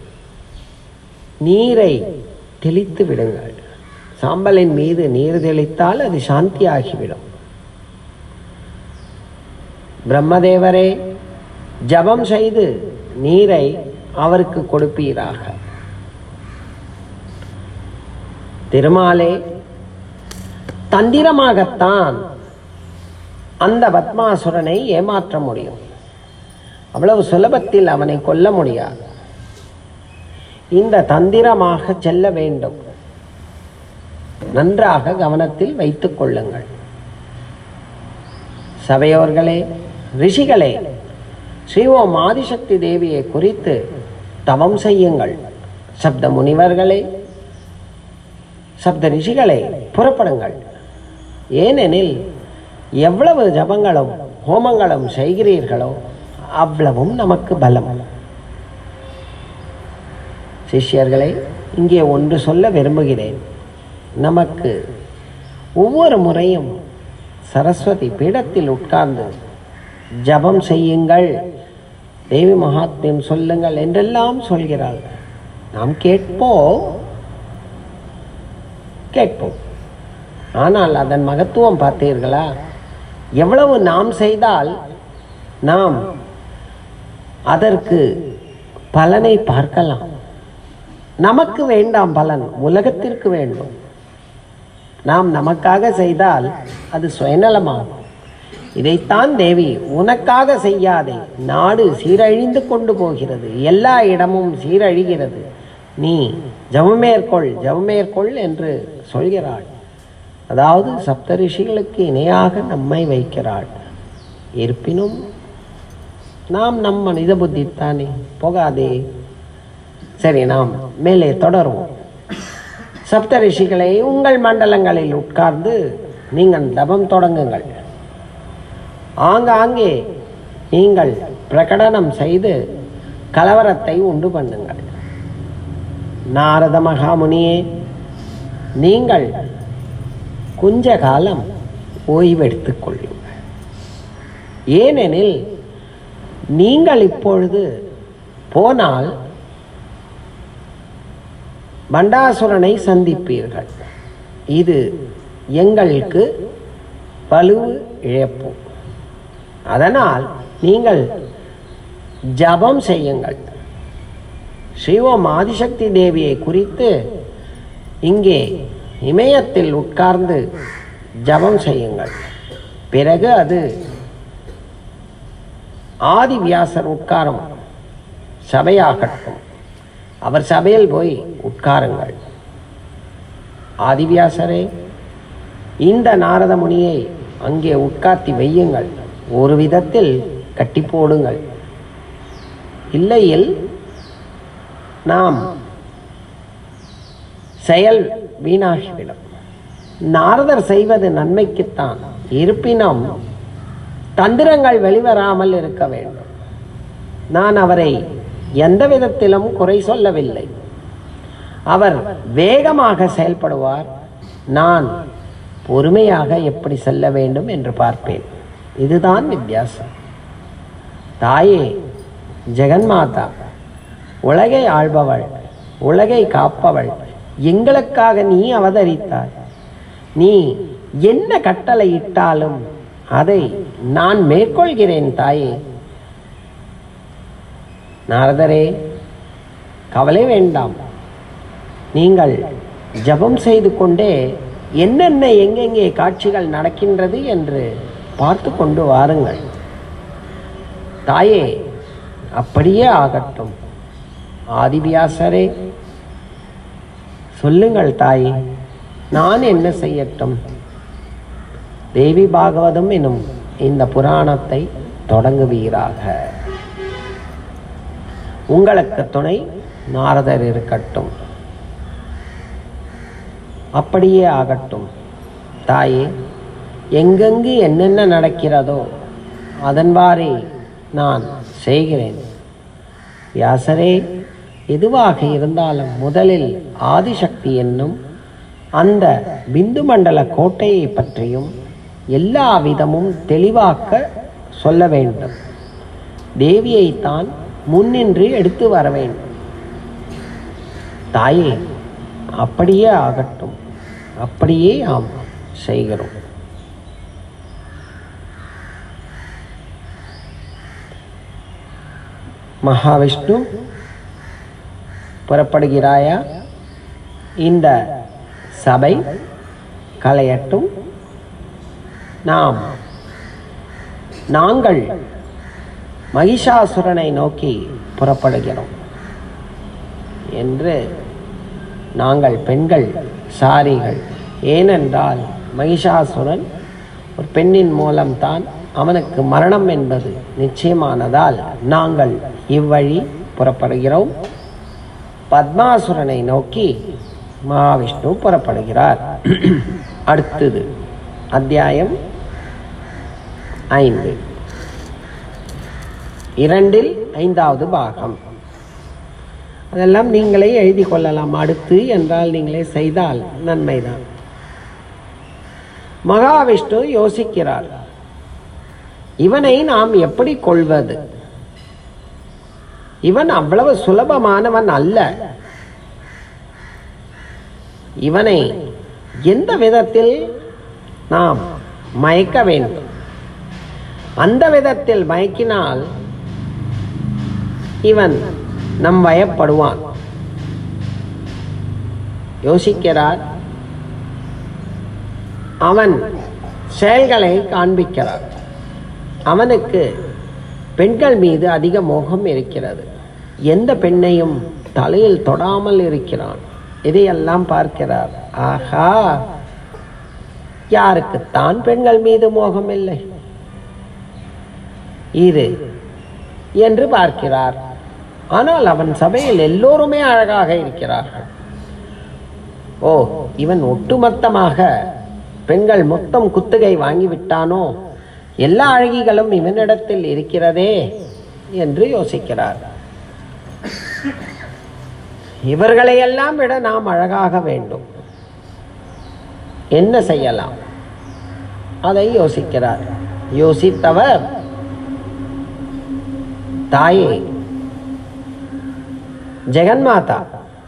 நீரை தெளித்து விடுங்கள் சாம்பலின் மீது நீர் தெளித்தால் அது சாந்தியாகிவிடும் பிரம்மதேவரே ஜபம் செய்து நீரை அவருக்கு கொடுப்பீராக திருமாலே தந்திரமாகத்தான் அந்த பத்மாசுரனை ஏமாற்ற முடியும் அவ்வளவு சுலபத்தில் அவனை கொல்ல முடியாது இந்த தந்திரமாக செல்ல வேண்டும் நன்றாக கவனத்தில் வைத்துக் கொள்ளுங்கள் சபையோர்களே ரிஷிகளே ஸ்ரீ ஓம் ஆதிசக்தி தேவியை குறித்து தவம் செய்யுங்கள் சப்த முனிவர்களே சப்த ரிஷிகளே புறப்படுங்கள் ஏனெனில் எவ்வளவு ஜபங்களும் ஹோமங்களும் செய்கிறீர்களோ அவ்வளவும் நமக்கு பலம் சிஷ்யர்களே இங்கே ஒன்று சொல்ல விரும்புகிறேன் நமக்கு ஒவ்வொரு முறையும் சரஸ்வதி பீடத்தில் உட்கார்ந்து ஜபம் செய்யுங்கள் தேவி மகாத்மியம் சொல்லுங்கள் என்றெல்லாம் சொல்கிறாள் நாம் கேட்போம் கேட்போம் ஆனால் அதன் மகத்துவம் பார்த்தீர்களா எவ்வளவு நாம் செய்தால் நாம் அதற்கு பலனை பார்க்கலாம் நமக்கு வேண்டாம் பலன் உலகத்திற்கு வேண்டும் நாம் நமக்காக செய்தால் அது சுயநலமாகும் இதைத்தான் தேவி உனக்காக செய்யாதே நாடு சீரழிந்து கொண்டு போகிறது எல்லா இடமும் சீரழிகிறது நீ ஜவமேற்கொள் ஜவமேற்கொள் என்று சொல்கிறாள் அதாவது சப்தரிஷிகளுக்கு இணையாக நம்மை வைக்கிறாள் இருப்பினும் நாம் நம் மனித புத்தி தானே போகாதே சரி நாம் மேலே தொடருவோம் சப்தரிஷிகளை உங்கள் மண்டலங்களில் உட்கார்ந்து நீங்கள் தபம் தொடங்குங்கள் ஆங்காங்கே நீங்கள் பிரகடனம் செய்து கலவரத்தை உண்டு பண்ணுங்கள் நாரத மகாமுனியே நீங்கள் கொஞ்ச காலம் ஓய்வெடுத்துக் கொள்ளுங்கள் ஏனெனில் நீங்கள் இப்பொழுது போனால் பண்டாசுரனை சந்திப்பீர்கள் இது எங்களுக்கு வலுவு இழப்பு அதனால் நீங்கள் ஜபம் செய்யுங்கள் ஸ்ரீஓம் ஆதிசக்தி தேவியை குறித்து இங்கே இமயத்தில் உட்கார்ந்து ஜபம் செய்யுங்கள் பிறகு அது ஆதி வியாசர் உட்காரும் சபையாகட்டும் அவர் சபையில் போய் உட்காருங்கள் ஆதிவியாசரே இந்த நாரத முனியை அங்கே உட்கார்த்தி வையுங்கள் ஒரு விதத்தில் கட்டி போடுங்கள் இல்லையில் நாம் செயல் வீணாகிவிடும் நாரதர் செய்வது நன்மைக்குத்தான் இருப்பினும் தந்திரங்கள் வெளிவராமல் இருக்க வேண்டும் நான் அவரை எந்த விதத்திலும் குறை சொல்லவில்லை அவர் வேகமாக செயல்படுவார் நான் பொறுமையாக எப்படி செல்ல வேண்டும் என்று பார்ப்பேன் இதுதான் வித்தியாசம் தாயே ஜெகன்மாதா உலகை ஆள்பவள் உலகை காப்பவள் எங்களுக்காக நீ அவதரித்தாய் நீ என்ன கட்டளை இட்டாலும் அதை நான் மேற்கொள்கிறேன் தாயே நாரதரே கவலை வேண்டாம் நீங்கள் ஜபம் செய்து கொண்டே என்னென்ன எங்கெங்கே காட்சிகள் நடக்கின்றது என்று பார்த்து கொண்டு வாருங்கள் தாயே அப்படியே ஆகட்டும் ஆதிவியாசரே சொல்லுங்கள் தாயே நான் என்ன செய்யட்டும் தேவி பாகவதம் எனும் இந்த புராணத்தை தொடங்குவீராக உங்களுக்கு துணை நாரதர் இருக்கட்டும் அப்படியே ஆகட்டும் தாயே எங்கெங்கு என்னென்ன நடக்கிறதோ அதன்வாறே நான் செய்கிறேன் வியாசரே எதுவாக இருந்தாலும் முதலில் ஆதிசக்தி என்னும் அந்த பிந்து மண்டல கோட்டையை பற்றியும் எல்லா விதமும் தெளிவாக்க சொல்ல வேண்டும் தேவியைத்தான் முன்னின்று எடுத்து வர வேண்டும் தாயே அப்படியே ஆகட்டும் அப்படியே ஆம் செய்கிறோம் மகாவிஷ்ணு புறப்படுகிறாயா இந்த சபை கலையட்டும் நாம் நாங்கள் மகிஷாசுரனை நோக்கி புறப்படுகிறோம் என்று நாங்கள் பெண்கள் சாரிகள் ஏனென்றால் மகிஷாசுரன் ஒரு பெண்ணின் மூலம்தான் அவனுக்கு மரணம் என்பது நிச்சயமானதால் நாங்கள் இவ்வழி புறப்படுகிறோம் பத்மாசுரனை நோக்கி மகாவிஷ்ணு புறப்படுகிறார் அடுத்தது அத்தியாயம் ஐந்து இரண்டில் ஐந்தாவது பாகம் அதெல்லாம் நீங்களே எழுதி கொள்ளலாம் அடுத்து என்றால் நீங்களே செய்தால் நன்மைதான் மகாவிஷ்ணு யோசிக்கிறார் இவனை நாம் எப்படி கொள்வது இவன் அவ்வளவு சுலபமானவன் அல்ல இவனை எந்த விதத்தில் நாம் மயக்க வேண்டும் அந்த விதத்தில் மயக்கினால் இவன் நம் வயப்படுவான் யோசிக்கிறார் அவன் செயல்களை காண்பிக்கிறார் அவனுக்கு பெண்கள் மீது அதிக மோகம் இருக்கிறது எந்த பெண்ணையும் தலையில் தொடாமல் இருக்கிறான் இதையெல்லாம் பார்க்கிறார் ஆஹா யாருக்குத்தான் பெண்கள் மீது மோகம் இல்லை இரு என்று பார்க்கிறார் ஆனால் அவன் சபையில் எல்லோருமே அழகாக இருக்கிறார்கள் ஓ இவன் ஒட்டுமொத்தமாக பெண்கள் மொத்தம் குத்துகை வாங்கிவிட்டானோ எல்லா அழகிகளும் இவனிடத்தில் இருக்கிறதே என்று யோசிக்கிறார் இவர்களையெல்லாம் விட நாம் அழகாக வேண்டும் என்ன செய்யலாம் அதை யோசிக்கிறார் யோசித்தவர் தாயே ஜெகன்மாதா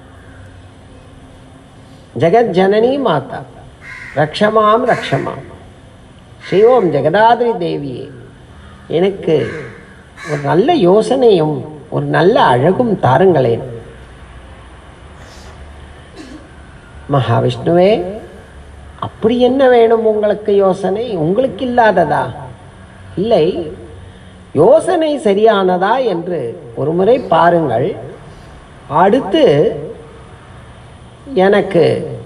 ஜெகத் ஜனனி மாதா ரக்ஷமாம் ரக்ஷமாம் ஸ்ரீஓம் ஜெகதாதிரி தேவியே எனக்கு ஒரு நல்ல யோசனையும் ஒரு நல்ல அழகும் தாருங்களேன் மகாவிஷ்ணுவே அப்படி என்ன வேணும் உங்களுக்கு யோசனை உங்களுக்கு இல்லாததா இல்லை யோசனை சரியானதா என்று ஒரு முறை பாருங்கள் அடுத்து எனக்கு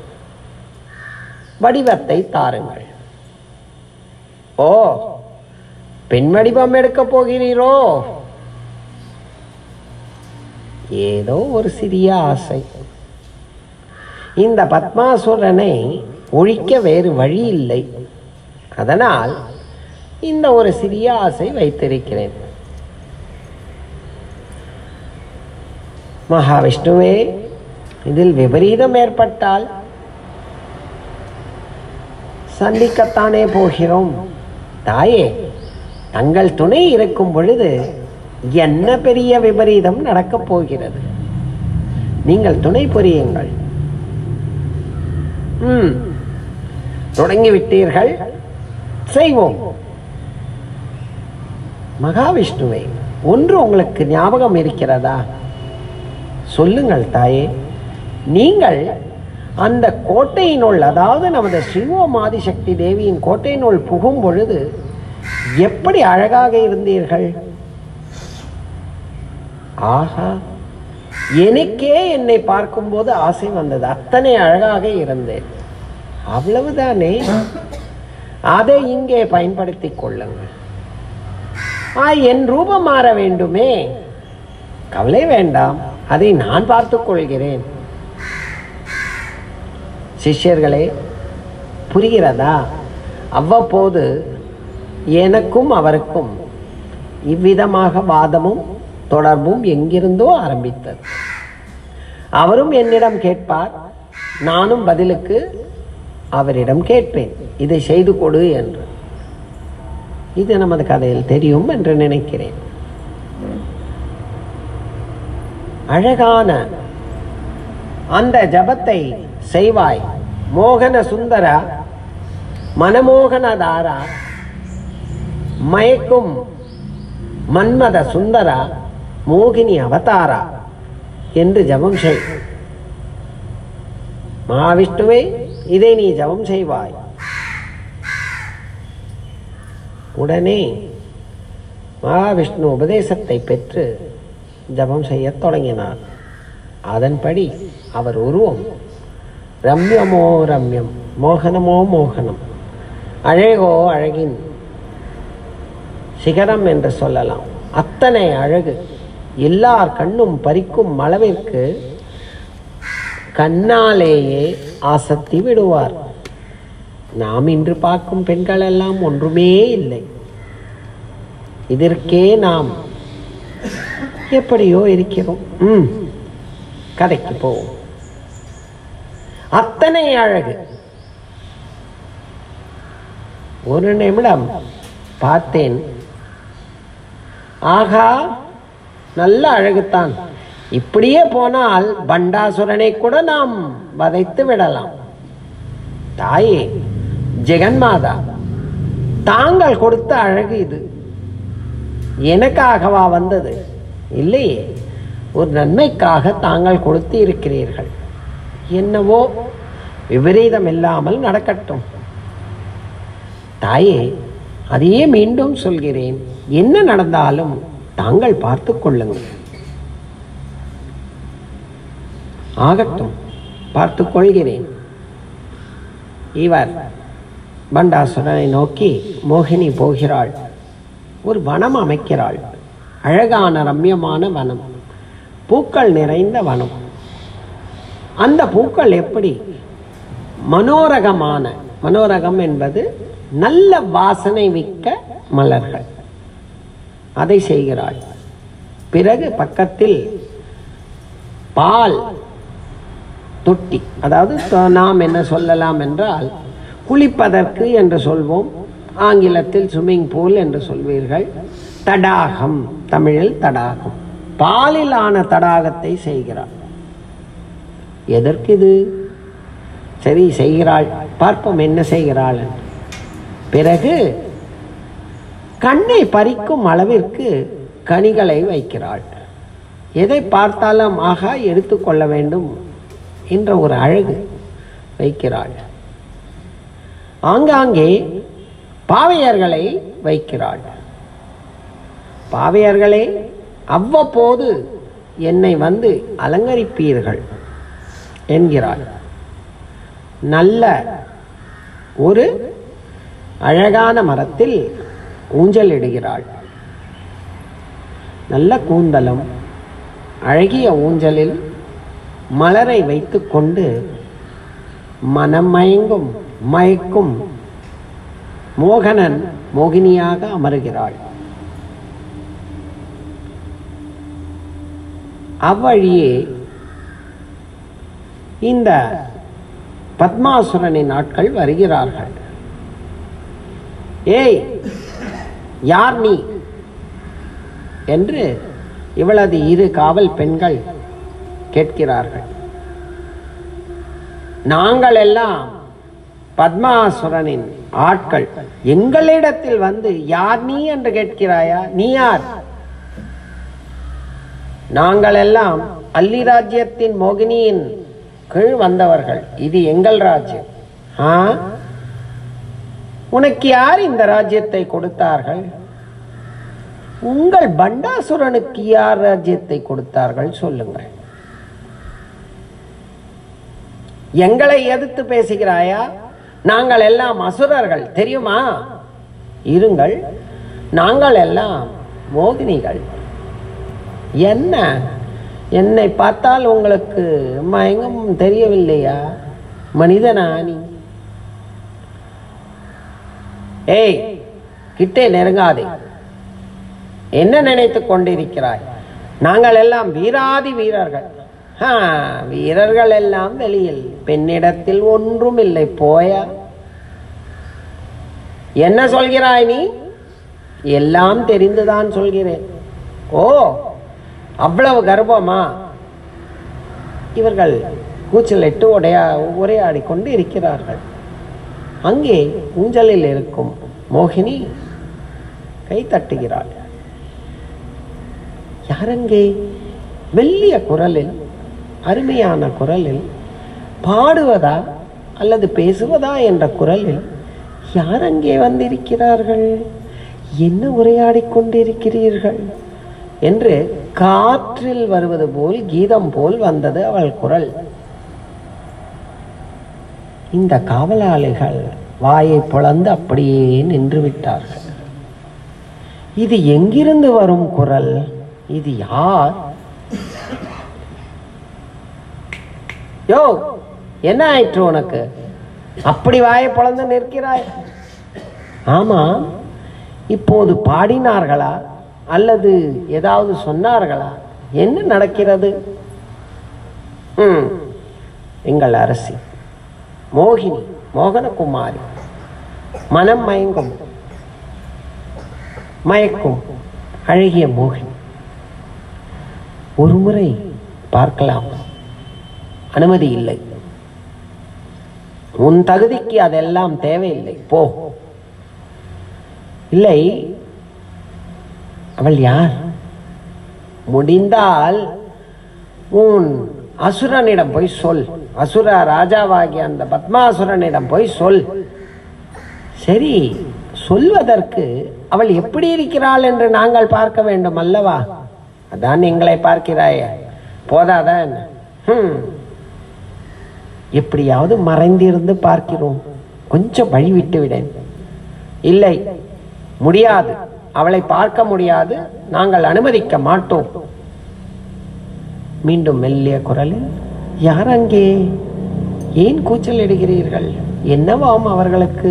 வடிவத்தை தாருங்கள் ஓ பெண் வடிவம் எடுக்கப் போகிறீரோ ஏதோ ஒரு சிறிய ஆசை இந்த பத்மாசுரனை ஒழிக்க வேறு வழி இல்லை அதனால் இந்த ஒரு சிறிய ஆசை வைத்திருக்கிறேன் மகாவிஷ்ணுவே இதில் விபரீதம் ஏற்பட்டால் சந்திக்கத்தானே போகிறோம் தாயே தங்கள் துணை இருக்கும் பொழுது என்ன பெரிய விபரீதம் நடக்கப் போகிறது நீங்கள் துணை புரியுங்கள் ம் தொடங்கிவிட்டீர்கள் செய்வோம் மகாவிஷ்ணுவை ஒன்று உங்களுக்கு ஞாபகம் இருக்கிறதா சொல்லுங்கள் தாயே நீங்கள் அந்த கோட்டையினுள் அதாவது நமது ஸ்ரீவோம் ஆதிசக்தி தேவியின் கோட்டையினுள் புகும் பொழுது எப்படி அழகாக இருந்தீர்கள் ஆஹா எனக்கே என்னை பார்க்கும்போது ஆசை வந்தது அத்தனை அழகாக இருந்தேன் அவ்வளவுதானே அதை இங்கே பயன்படுத்திக் கொள்ளுங்கள் ஆ என் ரூபம் மாற வேண்டுமே கவலை வேண்டாம் அதை நான் பார்த்துக் கொள்கிறேன் சிஷ்யர்களே புரிகிறதா அவ்வப்போது எனக்கும் அவருக்கும் இவ்விதமாக வாதமும் தொடர்பும் எங்கிருந்தோ ஆரம்பித்தது அவரும் என்னிடம் கேட்பார் நானும் பதிலுக்கு அவரிடம் கேட்பேன் இதை செய்து கொடு என்று இது நமது கதையில் தெரியும் என்று நினைக்கிறேன் அழகான அந்த ஜபத்தை செய்வாய் மோகன சுந்தரா மனமோகனதாரா மயக்கும் மன்மத சுந்தரா மோகினி அவதாரா என்று ஜபம் செய் மகாவிஷ்ணுவே இதை நீ ஜபம் செய்வாய் உடனே மகாவிஷ்ணு உபதேசத்தை பெற்று ஜபம் செய்யத் தொடங்கினார் அதன்படி அவர் உருவம் ரம்யமோ ரம்யம் மோகனமோ மோகனம் அழகோ அழகின் சிகரம் என்று சொல்லலாம் அத்தனை அழகு எல்லார் கண்ணும் பறிக்கும் அளவிற்கு கண்ணாலேயே ஆசத்தி விடுவார் நாம் இன்று பார்க்கும் பெண்கள் எல்லாம் ஒன்றுமே இல்லை இதற்கே நாம் எப்படியோ இருக்கிறோம் ம் கதைக்கு போவோம் அத்தனை அழகு ஒரு நிமிடம் பார்த்தேன் ஆகா நல்ல அழகுத்தான் இப்படியே போனால் பண்டாசுரனை கூட நாம் வதைத்து விடலாம் தாயே ஜெகன்மாதா தாங்கள் கொடுத்த அழகு இது எனக்காகவா வந்தது இல்லையே ஒரு நன்மைக்காக தாங்கள் கொடுத்து இருக்கிறீர்கள் என்னவோ விபரீதம் இல்லாமல் நடக்கட்டும் தாயே அதையே மீண்டும் சொல்கிறேன் என்ன நடந்தாலும் தாங்கள் பார்த்து கொள்ளுங்கள் ஆகட்டும் பார்த்து கொள்கிறேன் இவர் பண்டாசுரனை நோக்கி மோகினி போகிறாள் ஒரு வனம் அமைக்கிறாள் அழகான ரம்யமான வனம் பூக்கள் நிறைந்த வனம் அந்த பூக்கள் எப்படி மனோரகமான மனோரகம் என்பது நல்ல வாசனை மிக்க மலர்கள் அதை செய்கிறாள் பிறகு பக்கத்தில் பால் தொட்டி அதாவது தொ- நாம் என்ன சொல்லலாம் என்றால் குளிப்பதற்கு என்று சொல்வோம் ஆங்கிலத்தில் ஸ்விம்மிங் பூல் என்று சொல்வீர்கள் தடாகம் தமிழில் தடாகம் பாலில் ஆன தடாகத்தை செய்கிறாள் எதற்கு இது சரி செய்கிறாள் பார்ப்போம் என்ன செய்கிறாள் என்று. பிறகு கண்ணை பறிக்கும் அளவிற்கு கனிகளை வைக்கிறாள் எதை பார்த்தாலும் ஆகா எடுத்துக்கொள்ள வேண்டும் என்ற ஒரு அழகு வைக்கிறாள் ஆங்காங்கே பாவையர்களை வைக்கிறாள் பாவையர்களே அவ்வப்போது என்னை வந்து அலங்கரிப்பீர்கள் என்கிறாள் நல்ல ஒரு அழகான மரத்தில் ஊஞ்சலிடுகிறாள் நல்ல கூந்தலம் அழகிய ஊஞ்சலில் மலரை வைத்துக்கொண்டு மனம் மயங்கும் மயக்கும் மோகனன் மோகினியாக அமருகிறாள் அவ்வழியே இந்த பத்மாசுரனின் ஆட்கள் வருகிறார்கள் ஏய் யார் நீ என்று இவளது இரு காவல் பெண்கள் கேட்கிறார்கள் நாங்கள் எல்லாம் பத்மாசுரனின் ஆட்கள் எங்களிடத்தில் வந்து யார் நீ என்று கேட்கிறாயா நீ யார் நாங்கள் எல்லாம் அல்லி ராஜ்யத்தின் மோகினியின் கீழ் வந்தவர்கள் இது எங்கள் ராஜ்யம் ஆ உனக்கு யார் இந்த ராஜ்யத்தை கொடுத்தார்கள் உங்கள் பண்டாசுரனுக்கு யார் ராஜ்யத்தை கொடுத்தார்கள் சொல்லுங்கள் எங்களை எதிர்த்து பேசுகிறாயா நாங்கள் எல்லாம் அசுரர்கள் தெரியுமா இருங்கள் நாங்கள் எல்லாம் மோகினிகள் என்ன என்னை பார்த்தால் உங்களுக்கு மயங்கும் தெரியவில்லையா மனிதனா நீ ஏய் கிட்டே நெருங்காதே என்ன நினைத்துக் கொண்டிருக்கிறாய் நாங்கள் எல்லாம் வீராதி வீரர்கள் ஆ, வீரர்கள் எல்லாம் வெளியில் பெண்ணிடத்தில் ஒன்றும் இல்லை போயா என்ன சொல்கிறாய் நீ எல்லாம் தெரிந்துதான் சொல்கிறேன் ஓ அவ்வளவு கர்வமா இவர்கள் கூச்சலிட்டு உடையா உரையாடி கொண்டு இருக்கிறார்கள் அங்கே ஊஞ்சலில் இருக்கும் மோகினி கை தட்டுகிறாள் யாரங்கே மெல்லிய குரலில் அருமையான குரலில் பாடுவதா அல்லது பேசுவதா என்ற குரலில் யார் அங்கே வந்திருக்கிறார்கள் என்ன உரையாடிக் கொண்டிருக்கிறீர்கள் என்று காற்றில் வருவது போல் கீதம் போல் வந்தது அவள் குரல் இந்த காவலாளிகள் வாயை பொளந்து அப்படியே நின்று விட்டார்கள் இது எங்கிருந்து வரும் குரல் இது யார் யோ என்ன ஆயிற்று உனக்கு அப்படி வாயை பொளந்து நிற்கிறாய் ஆமா இப்போது பாடினார்களா அல்லது ஏதாவது சொன்னார்களா என்ன நடக்கிறது ம் எங்கள் அரசி மோகினி மோகனகுமாரி மனம் மயங்கும் மயக்கும் அழகிய மோகினி ஒரு முறை பார்க்கலாம் அனுமதி இல்லை உன் தகுதிக்கு அதெல்லாம் தேவையில்லை போ இல்லை அவள் யார் முடிந்தால் உன் அசுரனிடம் போய் சொல் அசுர ராஜாவாகிய அந்த பத்மாசுரனிடம் போய் சொல் சரி சொல்வதற்கு அவள் எப்படி இருக்கிறாள் என்று நாங்கள் பார்க்க வேண்டும் அல்லவா அதான் எங்களை பார்க்கிறாயே போதாதா என்ன ஹம். எப்படியாவது மறைந்திருந்து பார்க்கிறோம் கொஞ்சம் வழி விட்டு விடேன் இல்லை முடியாது அவளை பார்க்க முடியாது நாங்கள் அனுமதிக்க மாட்டோம் மீண்டும் மெல்லிய குரலில் யார் அங்கே ஏன் கூச்சல் இடுகிறீர்கள் என்னவாம் அவர்களுக்கு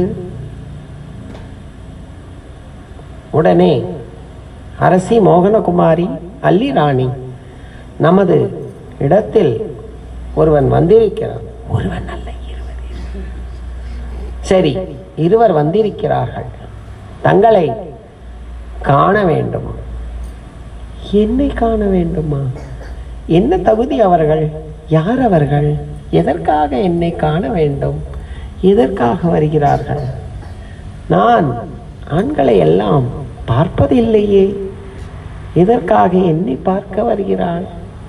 உடனே அரசி மோகனகுமாரி அல்லி ராணி நமது இடத்தில் ஒருவன் வந்திருக்கிறான் ஒருவன் அல்ல இருவர் சரி இருவர் வந்திருக்கிறார்கள் தங்களை காண வேண்டும் என்னை காண வேண்டுமா என்ன தகுதி அவர்கள் யார் அவர்கள் எதற்காக என்னை காண வேண்டும் எதற்காக வருகிறார்கள் நான் ஆண்களை எல்லாம் பார்ப்பதில்லையே எதற்காக என்னை பார்க்க வருகிறாள்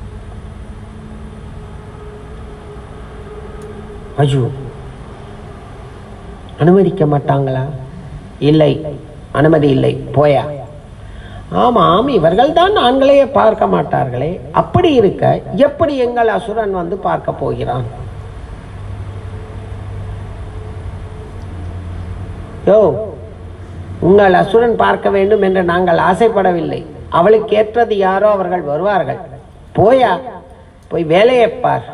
ஐயோ அனுமதிக்க மாட்டாங்களா இல்லை அனுமதி இல்லை போயா ஆமாம் இவர்கள் தான் ஆண்களையே பார்க்க மாட்டார்களே அப்படி இருக்க எப்படி எங்கள் அசுரன் வந்து பார்க்க போகிறான் யோ உங்கள் அசுரன் பார்க்க வேண்டும் என்று நாங்கள் ஆசைப்படவில்லை அவளுக்கு ஏற்றது யாரோ அவர்கள் வருவார்கள் போயா போய் வேலையை பார்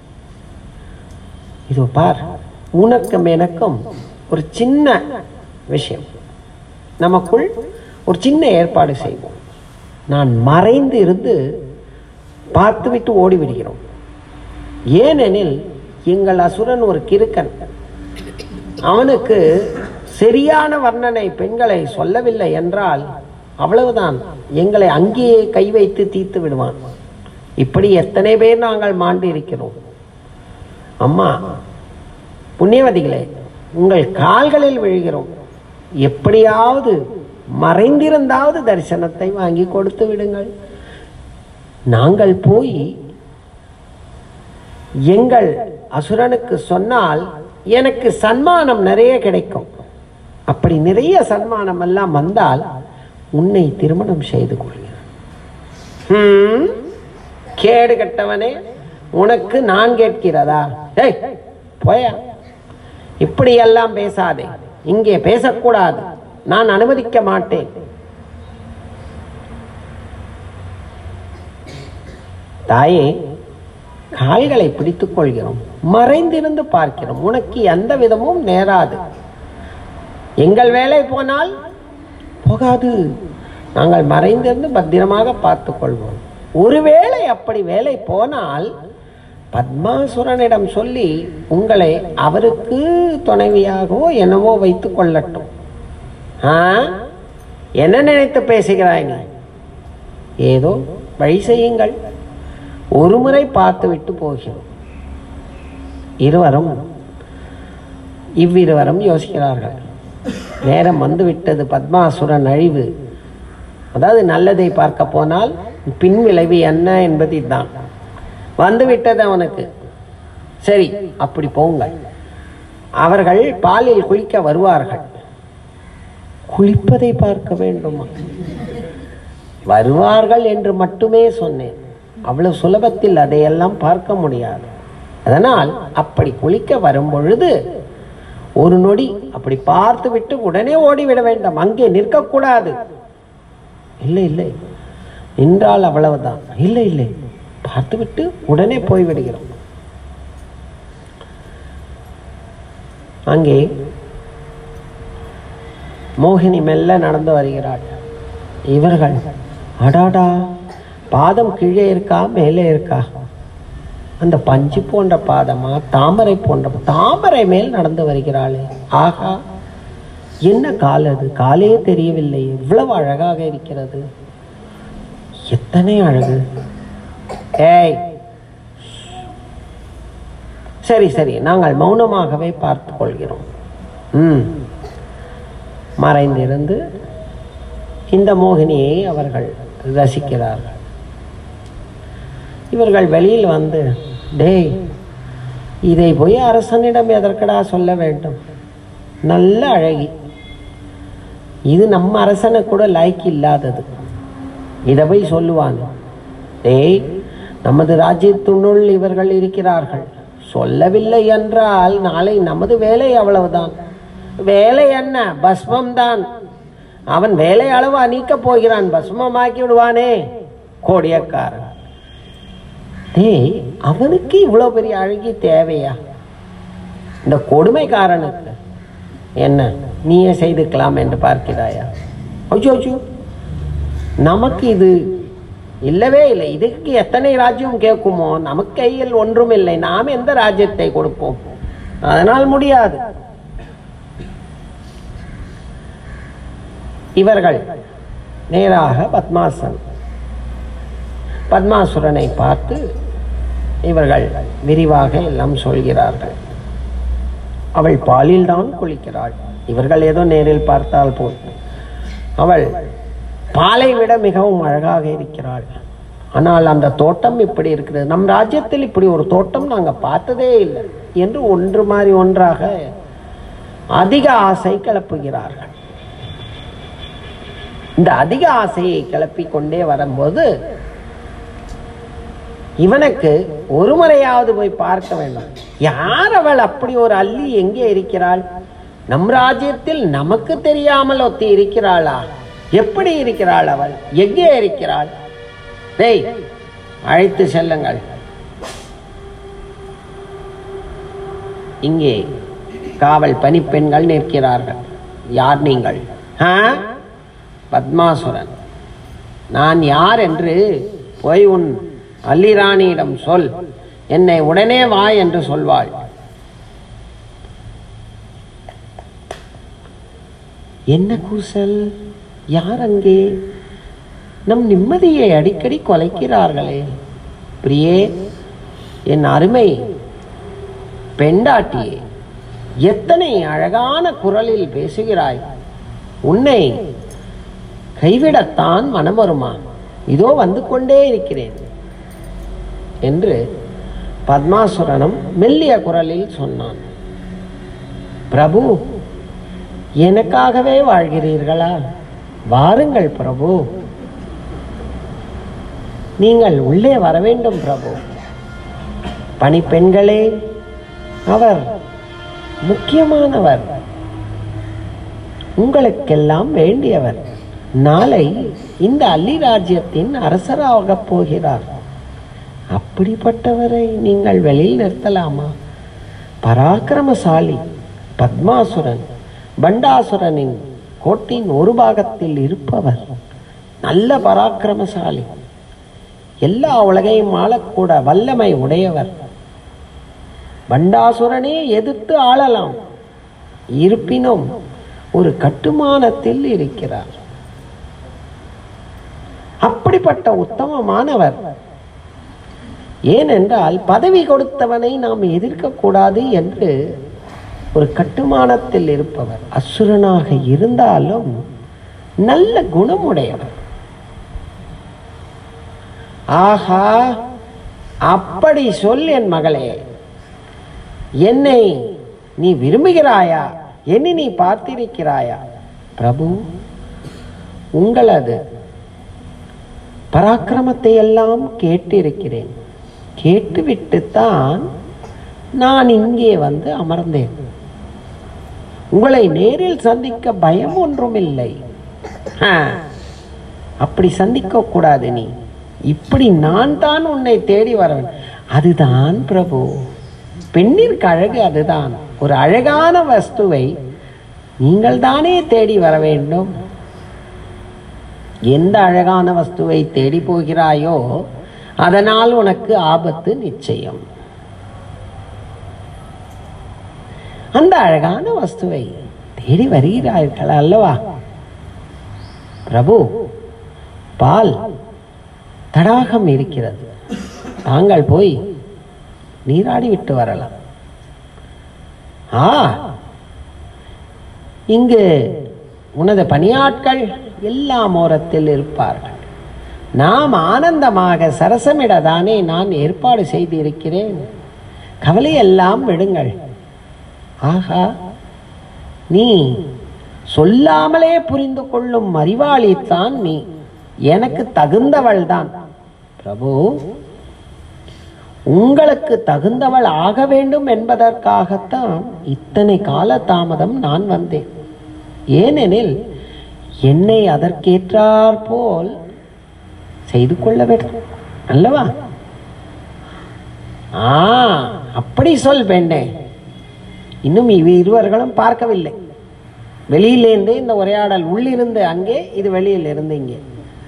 இதோ பார் உனக்கும் எனக்கும் ஒரு சின்ன விஷயம் நமக்குள் ஒரு சின்ன ஏற்பாடு செய்வோம் நான் மறைந்து இருந்து பார்த்துவிட்டு ஓடிவிடுகிறோம் ஏனெனில் எங்கள் அசுரன் ஒரு கிறுக்கன் அவனுக்கு சரியான வர்ணனை பெண்களை சொல்லவில்லை என்றால் அவ்வளவுதான் எங்களை அங்கேயே கை வைத்து தீர்த்து விடுவான் இப்படி எத்தனை பேர் நாங்கள் மாண்டு இருக்கிறோம் அம்மா புண்ணியவதிகளே உங்கள் கால்களில் விழுகிறோம் எப்படியாவது மறைந்திருந்தாவது தரிசனத்தை வாங்கி கொடுத்து விடுங்கள் நாங்கள் போய் எங்கள் அசுரனுக்கு சொன்னால் எனக்கு சன்மானம் நிறைய கிடைக்கும் அப்படி நிறைய சன்மானம் எல்லாம் வந்தால் உன்னை திருமணம் செய்து கொள்கிறேன் ஹம், கேடு கட்டவனே உனக்கு நான் கேட்கிறதா டேய் போயா இப்படியெல்லாம் பேசாதே இங்கே பேசக்கூடாது நான் அனுமதிக்க மாட்டேன் தாயே கால்களை பிடித்துக் கொள்கிறோம் மறைந்திருந்து பார்க்கிறோம் உனக்கு எந்த விதமும் நேராது எங்கள் வேலை போனால் போகாது நாங்கள் மறைந்திருந்து பத்திரமாக பார்த்துக் கொள்வோம் ஒருவேளை அப்படி வேலை போனால் பத்மாசுரனிடம் சொல்லி உங்களை அவருக்கு துணைவியாகவோ என்னவோ வைத்துக் கொள்ளட்டும் ஆ என்ன நினைத்து பேசுகிறாய் நீ ஏதோ வழி செய்யுங்கள் ஒரு முறை பார்த்துவிட்டு போகிறோம் இருவரும் இவ்விருவரும் யோசிக்கிறார்கள் நேரம் வந்துவிட்டது பத்மாசுரன் அழிவு அதாவது நல்லதை பார்க்க போனால் பின் விளைவு என்ன என்பது இதுதான் வந்துவிட்டது அவனுக்கு சரி அப்படி போங்கள் அவர்கள் பாலில் குளிக்க வருவார்கள் குளிப்பதை பார்க்க வேண்டுமா வருவார்கள் என்று மட்டுமே சொன்னேன் அவ்வளவு சுலபத்தில் அதையெல்லாம் பார்க்க முடியாது அதனால் அப்படி குளிக்க வரும் பொழுது ஒரு நொடி அப்படி பார்த்து விட்டு உடனே ஓடிவிட வேண்டாம் அங்கே நிற்கக்கூடாது இல்லை இல்லை நின்றால் அவ்வளவுதான் இல்லை இல்லை பார்த்துவிட்டு உடனே போய்விடுகிறோம் அங்கே மோகினி மெல்ல நடந்து வருகிறாள் இவர்கள் அடாடா பாதம் கீழே இருக்கா மேலே இருக்கா அந்த பஞ்சு போன்ற பாதமா தாமரை போன்ற தாமரை மேல் நடந்து வருகிறாளே ஆகா என்ன கால் அது காலே தெரியவில்லை எவ்வளவு அழகாக இருக்கிறது எத்தனை அழகு ஏய் சரி சரி நாங்கள் மௌனமாகவே பார்த்துக் கொள்கிறோம் ம் மறைந்திருந்து இந்த மோகினியை அவர்கள் ரசிக்கிறார்கள் இவர்கள் வெளியில் வந்து டேய் இதை போய் அரசனிடம் எதற்கடா சொல்ல வேண்டும் நல்ல அழகி இது நம்ம அரசனுக்கு கூட லைக் இல்லாதது இதை போய் சொல்லுவான் டேய் நமது ராஜ்யத்துனுள் இவர்கள் இருக்கிறார்கள் சொல்லவில்லை என்றால் நாளை நமது வேலை அவ்வளவுதான் வேலை என்ன பஸ்மம் தான் அவன் வேலை அளவா நீக்கப் போகிறான் பஸ்மமாக்கி விடுவானே கோடியக்காரன் டேய் அவனுக்கு இவ்வளோ பெரிய அழகி தேவையா இந்த கொடுமைக்காரனுக்கு என்ன நீயே செய்துக்கலாம் என்று பார்க்கிறாயா அச்சோ அச்சோ நமக்கு இது இல்லவே இல்லை இதுக்கு எத்தனை ராஜ்யம் கேட்குமோ நமக்கு கையில் ஒன்றும் இல்லை நாம் எந்த ராஜ்யத்தை கொடுப்போம் அதனால் முடியாது இவர்கள் நேராக பத்மாசன் பத்மாசுரனை பார்த்து இவர்கள் விரிவாக எல்லாம் சொல்கிறார்கள் அவள் பாலில் தான் குளிக்கிறாள் இவர்கள் ஏதோ நேரில் பார்த்தால் போல் அவள் பாலை விட மிகவும் அழகாக இருக்கிறாள் ஆனால் அந்த தோட்டம் இப்படி இருக்கிறது நம் ராஜ்யத்தில் இப்படி ஒரு தோட்டம் நாங்கள் பார்த்ததே இல்லை என்று ஒன்று மாறி ஒன்றாக அதிக ஆசை கிளப்புகிறார்கள் இந்த அதிக ஆசையை கிளப்பிக் கொண்டே வரும்போது இவனுக்கு ஒரு முறையாவது போய் பார்க்க வேண்டும் யார் அவள் அப்படி ஒரு அள்ளி எங்கே இருக்கிறாள் நம் ராஜ்யத்தில் நமக்கு தெரியாமல் ஒத்தி இருக்கிறாளா எப்படி இருக்கிறாள் அவள் எங்கே இருக்கிறாள் டேய் அழைத்து செல்லுங்கள் இங்கே காவல் பணிப்பெண்கள் நிற்கிறார்கள் யார் நீங்கள் ஆ? பத்மாசுரன் நான் யார் என்று போய் உன் அல்லிராணியிடம் சொல் என்னை உடனே வா என்று சொல்வாள் என்ன கூசல் யார் அங்கே நம் நிம்மதியை அடிக்கடி கொலைக்கிறார்களே பிரியே என் அருமை பெண்டாட்டியே எத்தனை அழகான குரலில் பேசுகிறாய் உன்னை கைவிடத்தான் மனம் வருமா இதோ வந்து கொண்டே இருக்கிறேன் என்று பத்மாசுரனும் மெல்லிய குரலில் சொன்னான் பிரபு எனக்காகவே வாழ்கிறீர்களா வாருங்கள் பிரபு நீங்கள் உள்ளே வர வேண்டும் பிரபு பணிப்பெண்களே அவர் முக்கியமானவர் உங்களுக்கெல்லாம் வேண்டியவர் நாளை இந்த அல்லி ராஜ்யத்தின் அரசராகப் போகிறார் அப்படிப்பட்டவரை நீங்கள் வெளியில் நிறுத்தலாமா பராக்கிரமசாலி பத்மாசுரன் பண்டாசுரனின் கோட்டின் ஒரு பாகத்தில் இருப்பவர் நல்ல பராக்கிரமசாலி எல்லா உலகையும் ஆளக்கூட வல்லமை உடையவர் பண்டாசுரனே எதிர்த்து ஆளலாம் இருப்பினும் ஒரு கட்டுமானத்தில் இருக்கிறார் அப்படிப்பட்ட உத்தமமானவர் ஏனென்றால் பதவி கொடுத்தவனை நாம் எதிர்க்கக்கூடாது என்று ஒரு கட்டுமானத்தில் இருப்பவர் அசுரனாக இருந்தாலும் நல்ல குணமுடையவர் ஆஹா அப்படி சொல் என் மகளே என்னை நீ விரும்புகிறாயா என்னை நீ பார்த்திருக்கிறாயா பிரபு உங்களது பராக்கிரமத்தை எல்லாம் கேட்டிருக்கிறேன் கேட்டுவிட்டுத்தான் நான் இங்கே வந்து அமர்ந்தேன் உங்களை நேரில் சந்திக்க பயம் ஒன்றும் இல்லை ஆ, அப்படி சந்திக்க கூடாது நீ இப்படி நான் தான் உன்னை தேடி வரவேன் அதுதான் பிரபு பெண்ணிற்கு அழகு அதுதான் ஒரு அழகான வஸ்துவை நீங்கள் தானே தேடி வர வேண்டும் எந்த அழகான வஸ்துவை தேடி போகிறாயோ அதனால் உனக்கு ஆபத்து நிச்சயம் அந்த அழகான வஸ்துவை தேடி வருகிறார்கள் அல்லவா பிரபு பால் தடாகம் இருக்கிறது தாங்கள் போய் நீராடி விட்டு வரலாம் ஆ இங்கு உனது பணியாட்கள் எல்லாம் ஓரத்தில் இருப்பார்கள் நாம் ஆனந்தமாக சரசமிடதானே நான் ஏற்பாடு செய்திருக்கிறேன் கவலையெல்லாம் விடுங்கள் ஆகா நீ சொல்லாமலே புரிந்து கொள்ளும் அறிவாளித்தான் நீ எனக்கு தகுந்தவள் தான் பிரபு உங்களுக்கு தகுந்தவள் ஆக வேண்டும் என்பதற்காகத்தான் இத்தனை கால தாமதம் நான் வந்தேன் ஏனெனில் என்னை அதற்கேற்றாற் போல் செய்து கொள்ள வேண்டும் அல்லவா ஆ அப்படி சொல் பெண்ணே இன்னும் இவ இருவர்களும் பார்க்கவில்லை வெளியிலிருந்து இந்த உரையாடல் உள்ளிருந்து அங்கே இது வெளியில் இருந்து இங்கே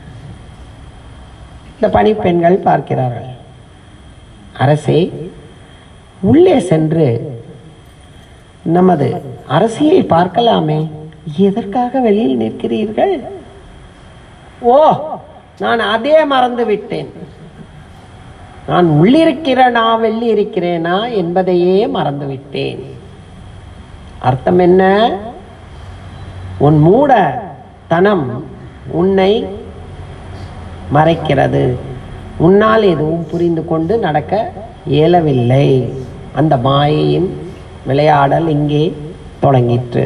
இந்த பணிப்பெண்கள் பார்க்கிறார்கள் அரசே உள்ளே சென்று நமது அரசியை பார்க்கலாமே எதற்காக வெளியில் நிற்கிறீர்கள் ஓ நான் அதே மறந்து விட்டேன் நான் உள்ளிருக்கிறேனா வெள்ளி இருக்கிறேனா என்பதையே மறந்து விட்டேன் அர்த்தம் என்ன உன் மூட தனம் உன்னை மறைக்கிறது உன்னால் எதுவும் புரிந்து கொண்டு நடக்க இயலவில்லை அந்த மாயையின் விளையாடல் இங்கே தொடங்கிற்று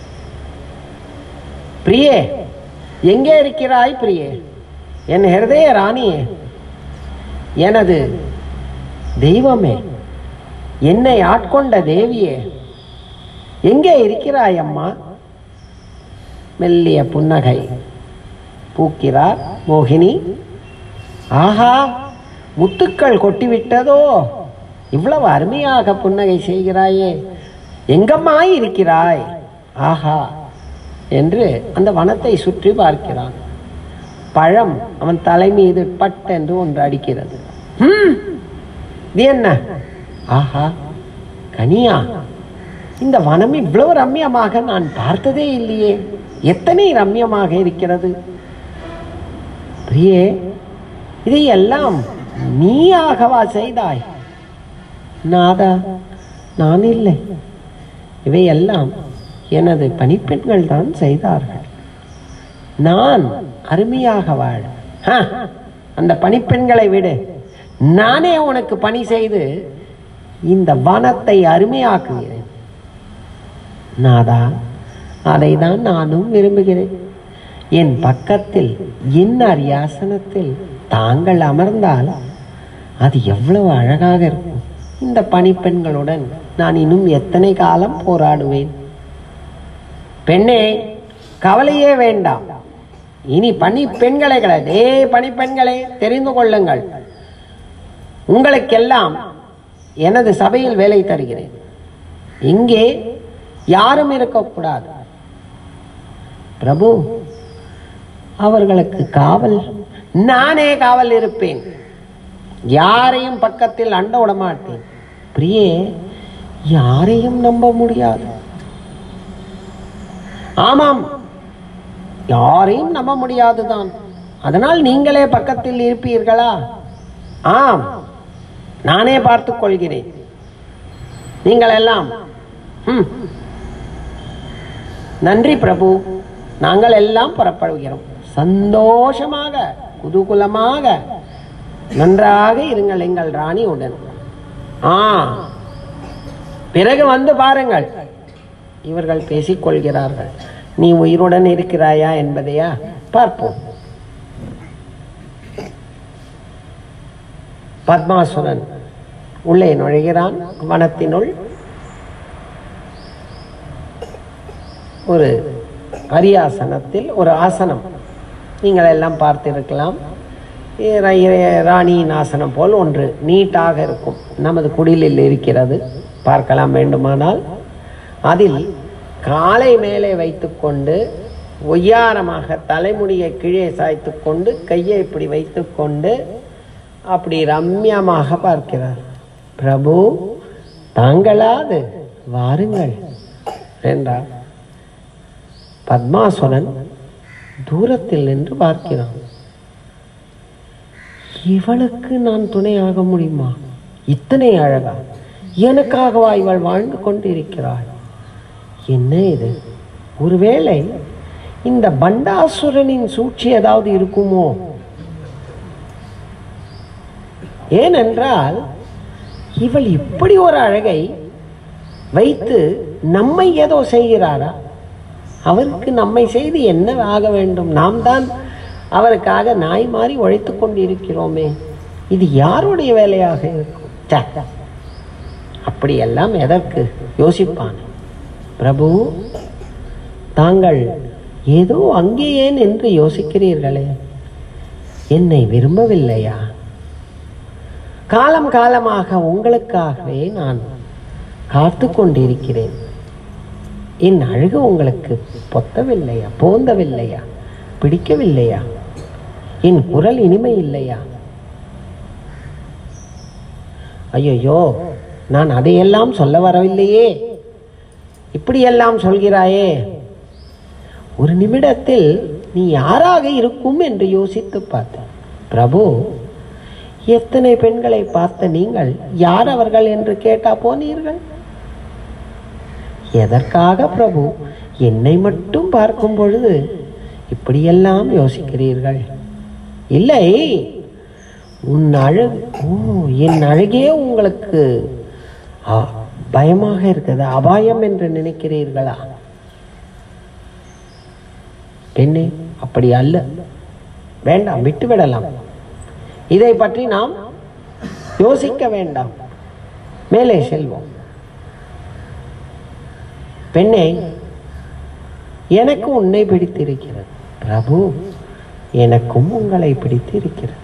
பிரியே எங்கே இருக்கிறாய் பிரியே என் ஹிருதய ராணியே எனது தெய்வமே என்னை ஆட்கொண்ட தேவியே எங்கே இருக்கிறாய் அம்மா மெல்லிய புன்னகை பூக்கிறார் மோகினி ஆஹா முத்துக்கள் கொட்டிவிட்டதோ இவ்வளவு அருமையாக புன்னகை செய்கிறாயே எங்கம்மா இருக்கிறாய் ஆஹா என்று அந்த வனத்தை சுற்றி பார்க்கிறான் பழம் அவன் தலை மீது பட் என்று ஒன்று அடிக்கிறது "ஹம், இது என்ன ஆஹா கனியா இந்த வனம் இவ்வளவு ரம்யமாக நான் பார்த்ததே இல்லையே எத்தனை ரம்யமாக இருக்கிறது பிரியே இதையெல்லாம் நீயாகவா செய்தாய் நாதா நான் இல்லை இவையெல்லாம் எனது பணிப்பெண்கள் தான் செய்தார்கள் நான் அருமையாக வாழ ஹ, அந்த பணிப்பெண்களை விடு நானே உனக்கு பணி செய்து இந்த வனத்தை அருமையாக்குகிறேன் நாதா அதை தான் நானும் விரும்புகிறேன் என் பக்கத்தில் என் அரியாசனத்தில் தாங்கள் அமர்ந்தால் அது எவ்வளவு அழகாக இருக்கும் இந்த பணிப்பெண்களுடன் நான் இன்னும் எத்தனை காலம் போராடுவேன் பெண்ணே கவலையே வேண்டாம் இனி பணி பெண்களை கிடையாது ஏ பணி பெண்களே தெரிந்து கொள்ளுங்கள் உங்களுக்கெல்லாம் எனது சபையில் வேலை தருகிறேன் இங்கே யாரும் இருக்கக்கூடாது பிரபு அவர்களுக்கு காவல் நானே காவல் இருப்பேன் யாரையும் பக்கத்தில் அண்ட விட மாட்டேன் பிரியே யாரையும் நம்ப முடியாது ஆமாம் யாரையும் நம்ப முடியாதுதான் அதனால் நீங்களே பக்கத்தில் இருப்பீர்களா ஆம் நானே பார்த்துக் கொள்கிறேன் நீங்கள் எல்லாம் ம். நன்றி பிரபு நாங்கள் எல்லாம் புறப்படுகிறோம் சந்தோஷமாக குதூகுலமாக நன்றாக இருங்கள் எங்கள் ராணியுடன் ஆ பிறகு வந்து பாருங்கள் இவர்கள் பேசிக் கொள்கிறார்கள் நீ உயிருடன் இருக்கிறாயா என்பதையா பார்ப்போம் பத்மாசுரன் உள்ளே நுழைகிறான் வனத்தினுள் ஒரு அரியாசனத்தில் ஒரு ஆசனம் நீங்கள் எல்லாம் பார்த்திருக்கலாம் இ- ர- ராணியின் ஆசனம் போல் ஒன்று நீட்டாக இருக்கும் நமது குடிலில் இருக்கிறது பார்க்கலாம் வேண்டுமானால் அதில் காலை மேலே வைத்துக்கொண்டு ஒய்யாரமாக தலைமுடியை கீழே சாய்த்து கொண்டு கையை இப்படி வைத்துக்கொண்டு அப்படி ரம்யமாக பார்க்கிறார் பிரபு தாங்களாது வாருங்கள் என்றார் பத்மாசுரன் தூரத்தில் நின்று பார்க்கிறான் இவளுக்கு நான் துணையாக முடியுமா இத்தனை அழகா எனக்காகவா இவள் வாழ்ந்து கொண்டிருக்கிறாள் என்ன இது ஒருவேளை இந்த பண்டாசுரனின் சூழ்ச்சி ஏதாவது இருக்குமோ ஏனென்றால் இவள் இப்படி ஒரு அழகை வைத்து நம்மை ஏதோ செய்கிறாரா அவருக்கு நம்மை செய்து என்ன ஆக வேண்டும் நாம் தான் அவருக்காக நாய் மாறி உழைத்து கொண்டிருக்கிறோமே இது யாருடைய வேலையாக இருக்கும் ச்சே. அப்படியெல்லாம் எதற்கு யோசிப்பான் பிரபு தாங்கள் ஏதோ அங்கே ஏன் என்று யோசிக்கிறீர்களே என்னை விரும்பவில்லையா காலம் காலமாக உங்களுக்காகவே நான் காத்து கொண்டிருக்கிறேன் என் அழகு உங்களுக்கு பொத்தவில்லையா போந்தவில்லையா பிடிக்கவில்லையா என் குரல் இனிமை இல்லையா ஐயோ நான் அதையெல்லாம் சொல்ல வரவில்லையே இப்படியெல்லாம் சொல்கிறாயே ஒரு நிமிடத்தில் நீ யாராக இருக்கும் என்று யோசித்து பார்த்தேன் பிரபு எத்தனை பெண்களை பார்த்த நீங்கள் யார் அவர்கள் என்று கேட்டா போனீர்கள் எதற்காக பிரபு என்னை மட்டும் பார்க்கும் பொழுது இப்படியெல்லாம் யோசிக்கிறீர்கள் இல்லை உன் அழகு ஓ என் அழகே உங்களுக்கு ஆ, பயமாக இருக்குது அபாயம் என்று நினைக்கிறீர்களா பெண்ணே அப்படி அல்ல வேண்டாம் விட்டுவிடலாம் இதை பற்றி நாம் யோசிக்க வேண்டாம் மேலே செல்வோம் பெண்ணே எனக்கு உன்னை பிடித்திருக்கிறது பிரபு எனக்கும் உங்களை பிடித்திருக்கிறது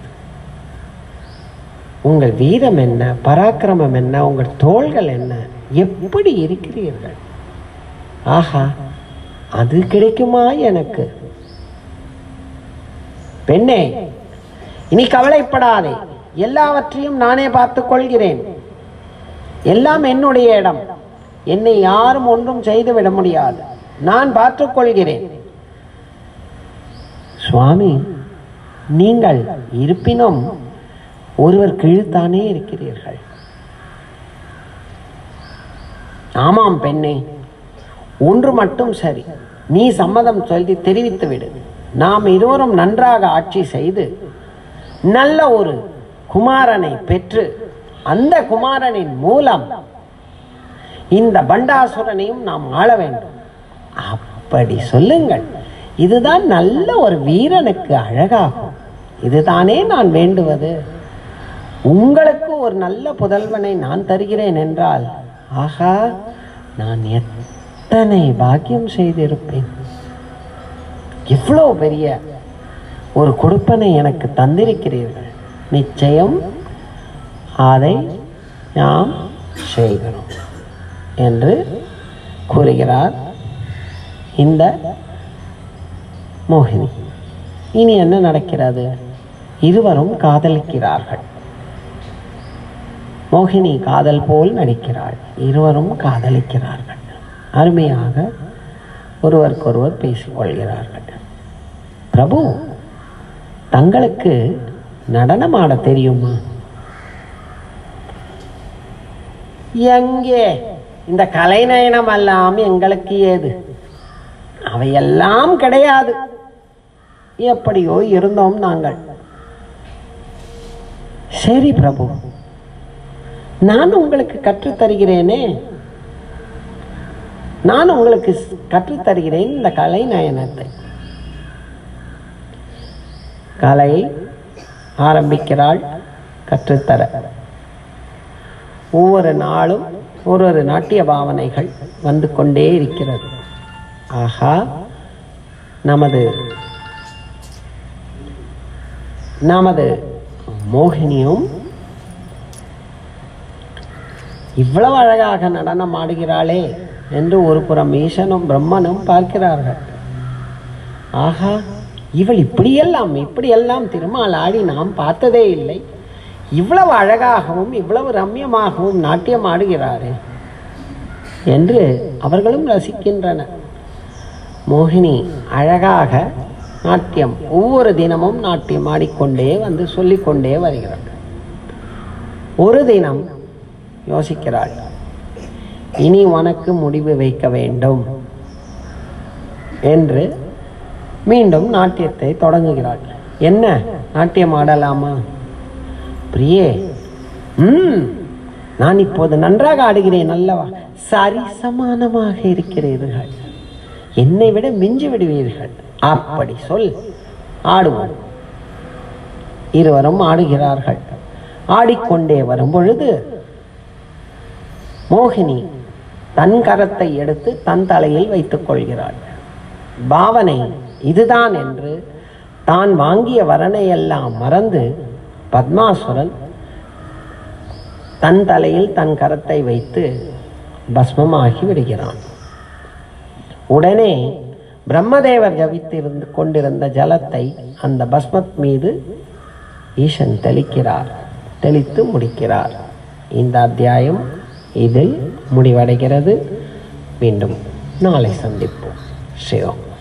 உங்கள் வீரம் என்ன பராக்கிரமம் என்ன உங்கள் தோள்கள் என்ன எப்படி இருக்கிறீர்கள் ஆஹா அது கிடைக்குமா எனக்கு பெண்ணே இனி கவலைப்படாதே எல்லாவற்றையும் நானே பார்த்துக் கொள்கிறேன் எல்லாம் என்னுடைய இடம் என்னை யாரும் ஒன்றும் செய்துவிட முடியாது நான் பார்த்துக் கொள்கிறேன் சுவாமி நீங்கள் இருப்பினும் ஒருவர் கீழ்த்தானே இருக்கிறீர்கள் ஆமாம் பெண்ணே ஒன்று மட்டும் சரி நீ சம்மதம் சொல்லி தெரிவித்து விடு நாம் இருவரும் நன்றாக ஆட்சி செய்து நல்ல ஒரு குமாரனை பெற்று அந்த குமாரனின் மூலம் இந்த பண்டாசுரனையும் நாம் ஆள வேண்டும் அப்படி சொல்லுங்கள் இதுதான் நல்ல ஒரு வீரனுக்கு அழகாகும் இதுதானே நான் வேண்டுவது உங்களுக்கு ஒரு நல்ல புதல்வனை நான் தருகிறேன் என்றால் ஆகா நான் எத்தனை பாக்கியம் செய்திருப்பேன் இவ்வளோ பெரிய ஒரு கொடுப்பனை எனக்கு தந்திருக்கிறீர்கள் நிச்சயம் அதை நாம் செய்கிறோம் என்று கூறுகிறார் இந்த மோகினி இனி என்ன நடக்கிறது இருவரும் காதலிக்கிறார்கள் மோகினி காதல் போல் நடிக்கிறாள் இருவரும் காதலிக்கிறார்கள் அருமையாக ஒருவருக்கொருவர் பேசிக்கொள்கிறார்கள் பிரபு தங்களுக்கு நடனமாட தெரியுமா எங்கே இந்த கலைநயனம் எல்லாம் எங்களுக்கு ஏது அவையெல்லாம் கிடையாது எப்படியோ இருந்தோம் நாங்கள் சரி பிரபு நான் உங்களுக்கு கற்றுத் தருகிறேனே நான் உங்களுக்கு ஸ்- கற்றுத் தருகிறேன் இந்த கலை நயனத்தை கலை ஆரம்பிக்கிறாள் கற்றுத்தர ஒவ்வொரு நாளும் ஒரு ஒரு நாட்டிய பாவனைகள் வந்து கொண்டே இருக்கிறது ஆஹா நமது நமது மோகினியும் இவ்வளவு அழகாக நடனம் ஆடுகிறாளே என்று ஒரு புறம் ஈசனும் பிரம்மனும் பார்க்கிறார்கள் ஆஹா இவள் இப்படியெல்லாம் இப்படியெல்லாம் திருமால் ஆடி நாம் பார்த்ததே இல்லை இவ்வளவு அழகாகவும் இவ்வளவு ரம்யமாகவும் நாட்டியம் ஆடுகிறாரே என்று அவர்களும் ரசிக்கின்றனர் மோகினி அழகாக நாட்டியம் ஒவ்வொரு தினமும் நாட்டியம் ஆடிக்கொண்டே வந்து சொல்லிக்கொண்டே வருகிறாள் ஒரு தினம் யோசிக்கிறாள் இனி உனக்கு முடிவு வைக்க வேண்டும் என்று மீண்டும் நாட்டியத்தை தொடங்குகிறாள் என்ன நாட்டியம் ஆடலாமா பிரியே ம் நான் இப்போது நன்றாக ஆடுகிறேன் அல்லவா சரி சமானமாக இருக்கிறீர்கள் என்னை விட மிஞ்சி விடுவீர்கள் அப்படி சொல் ஆடுவோம் இருவரும் ஆடுகிறார்கள் ஆடிக்கொண்டே வரும் பொழுது மோகினி தன் கரத்தை எடுத்து தன் தலையில் வைத்துக் கொள்கிறாள் பாவனை இதுதான் என்று தான் வாங்கிய வரனையெல்லாம் மறந்து பத்மாசுரன் தன் தலையில் தன் கரத்தை வைத்து பஸ்மமாகி விடுகிறான் உடனே பிரம்மதேவர் ஜபித்திருந்து கொண்டிருந்த ஜலத்தை அந்த பஸ்மத் மீது ஈசன் தெளிக்கிறார் தெளித்து முடிக்கிறார் இந்த அத்தியாயம் இதில் முடிவடைகிறது மீண்டும் நாளை சந்திப்போம் சிவம்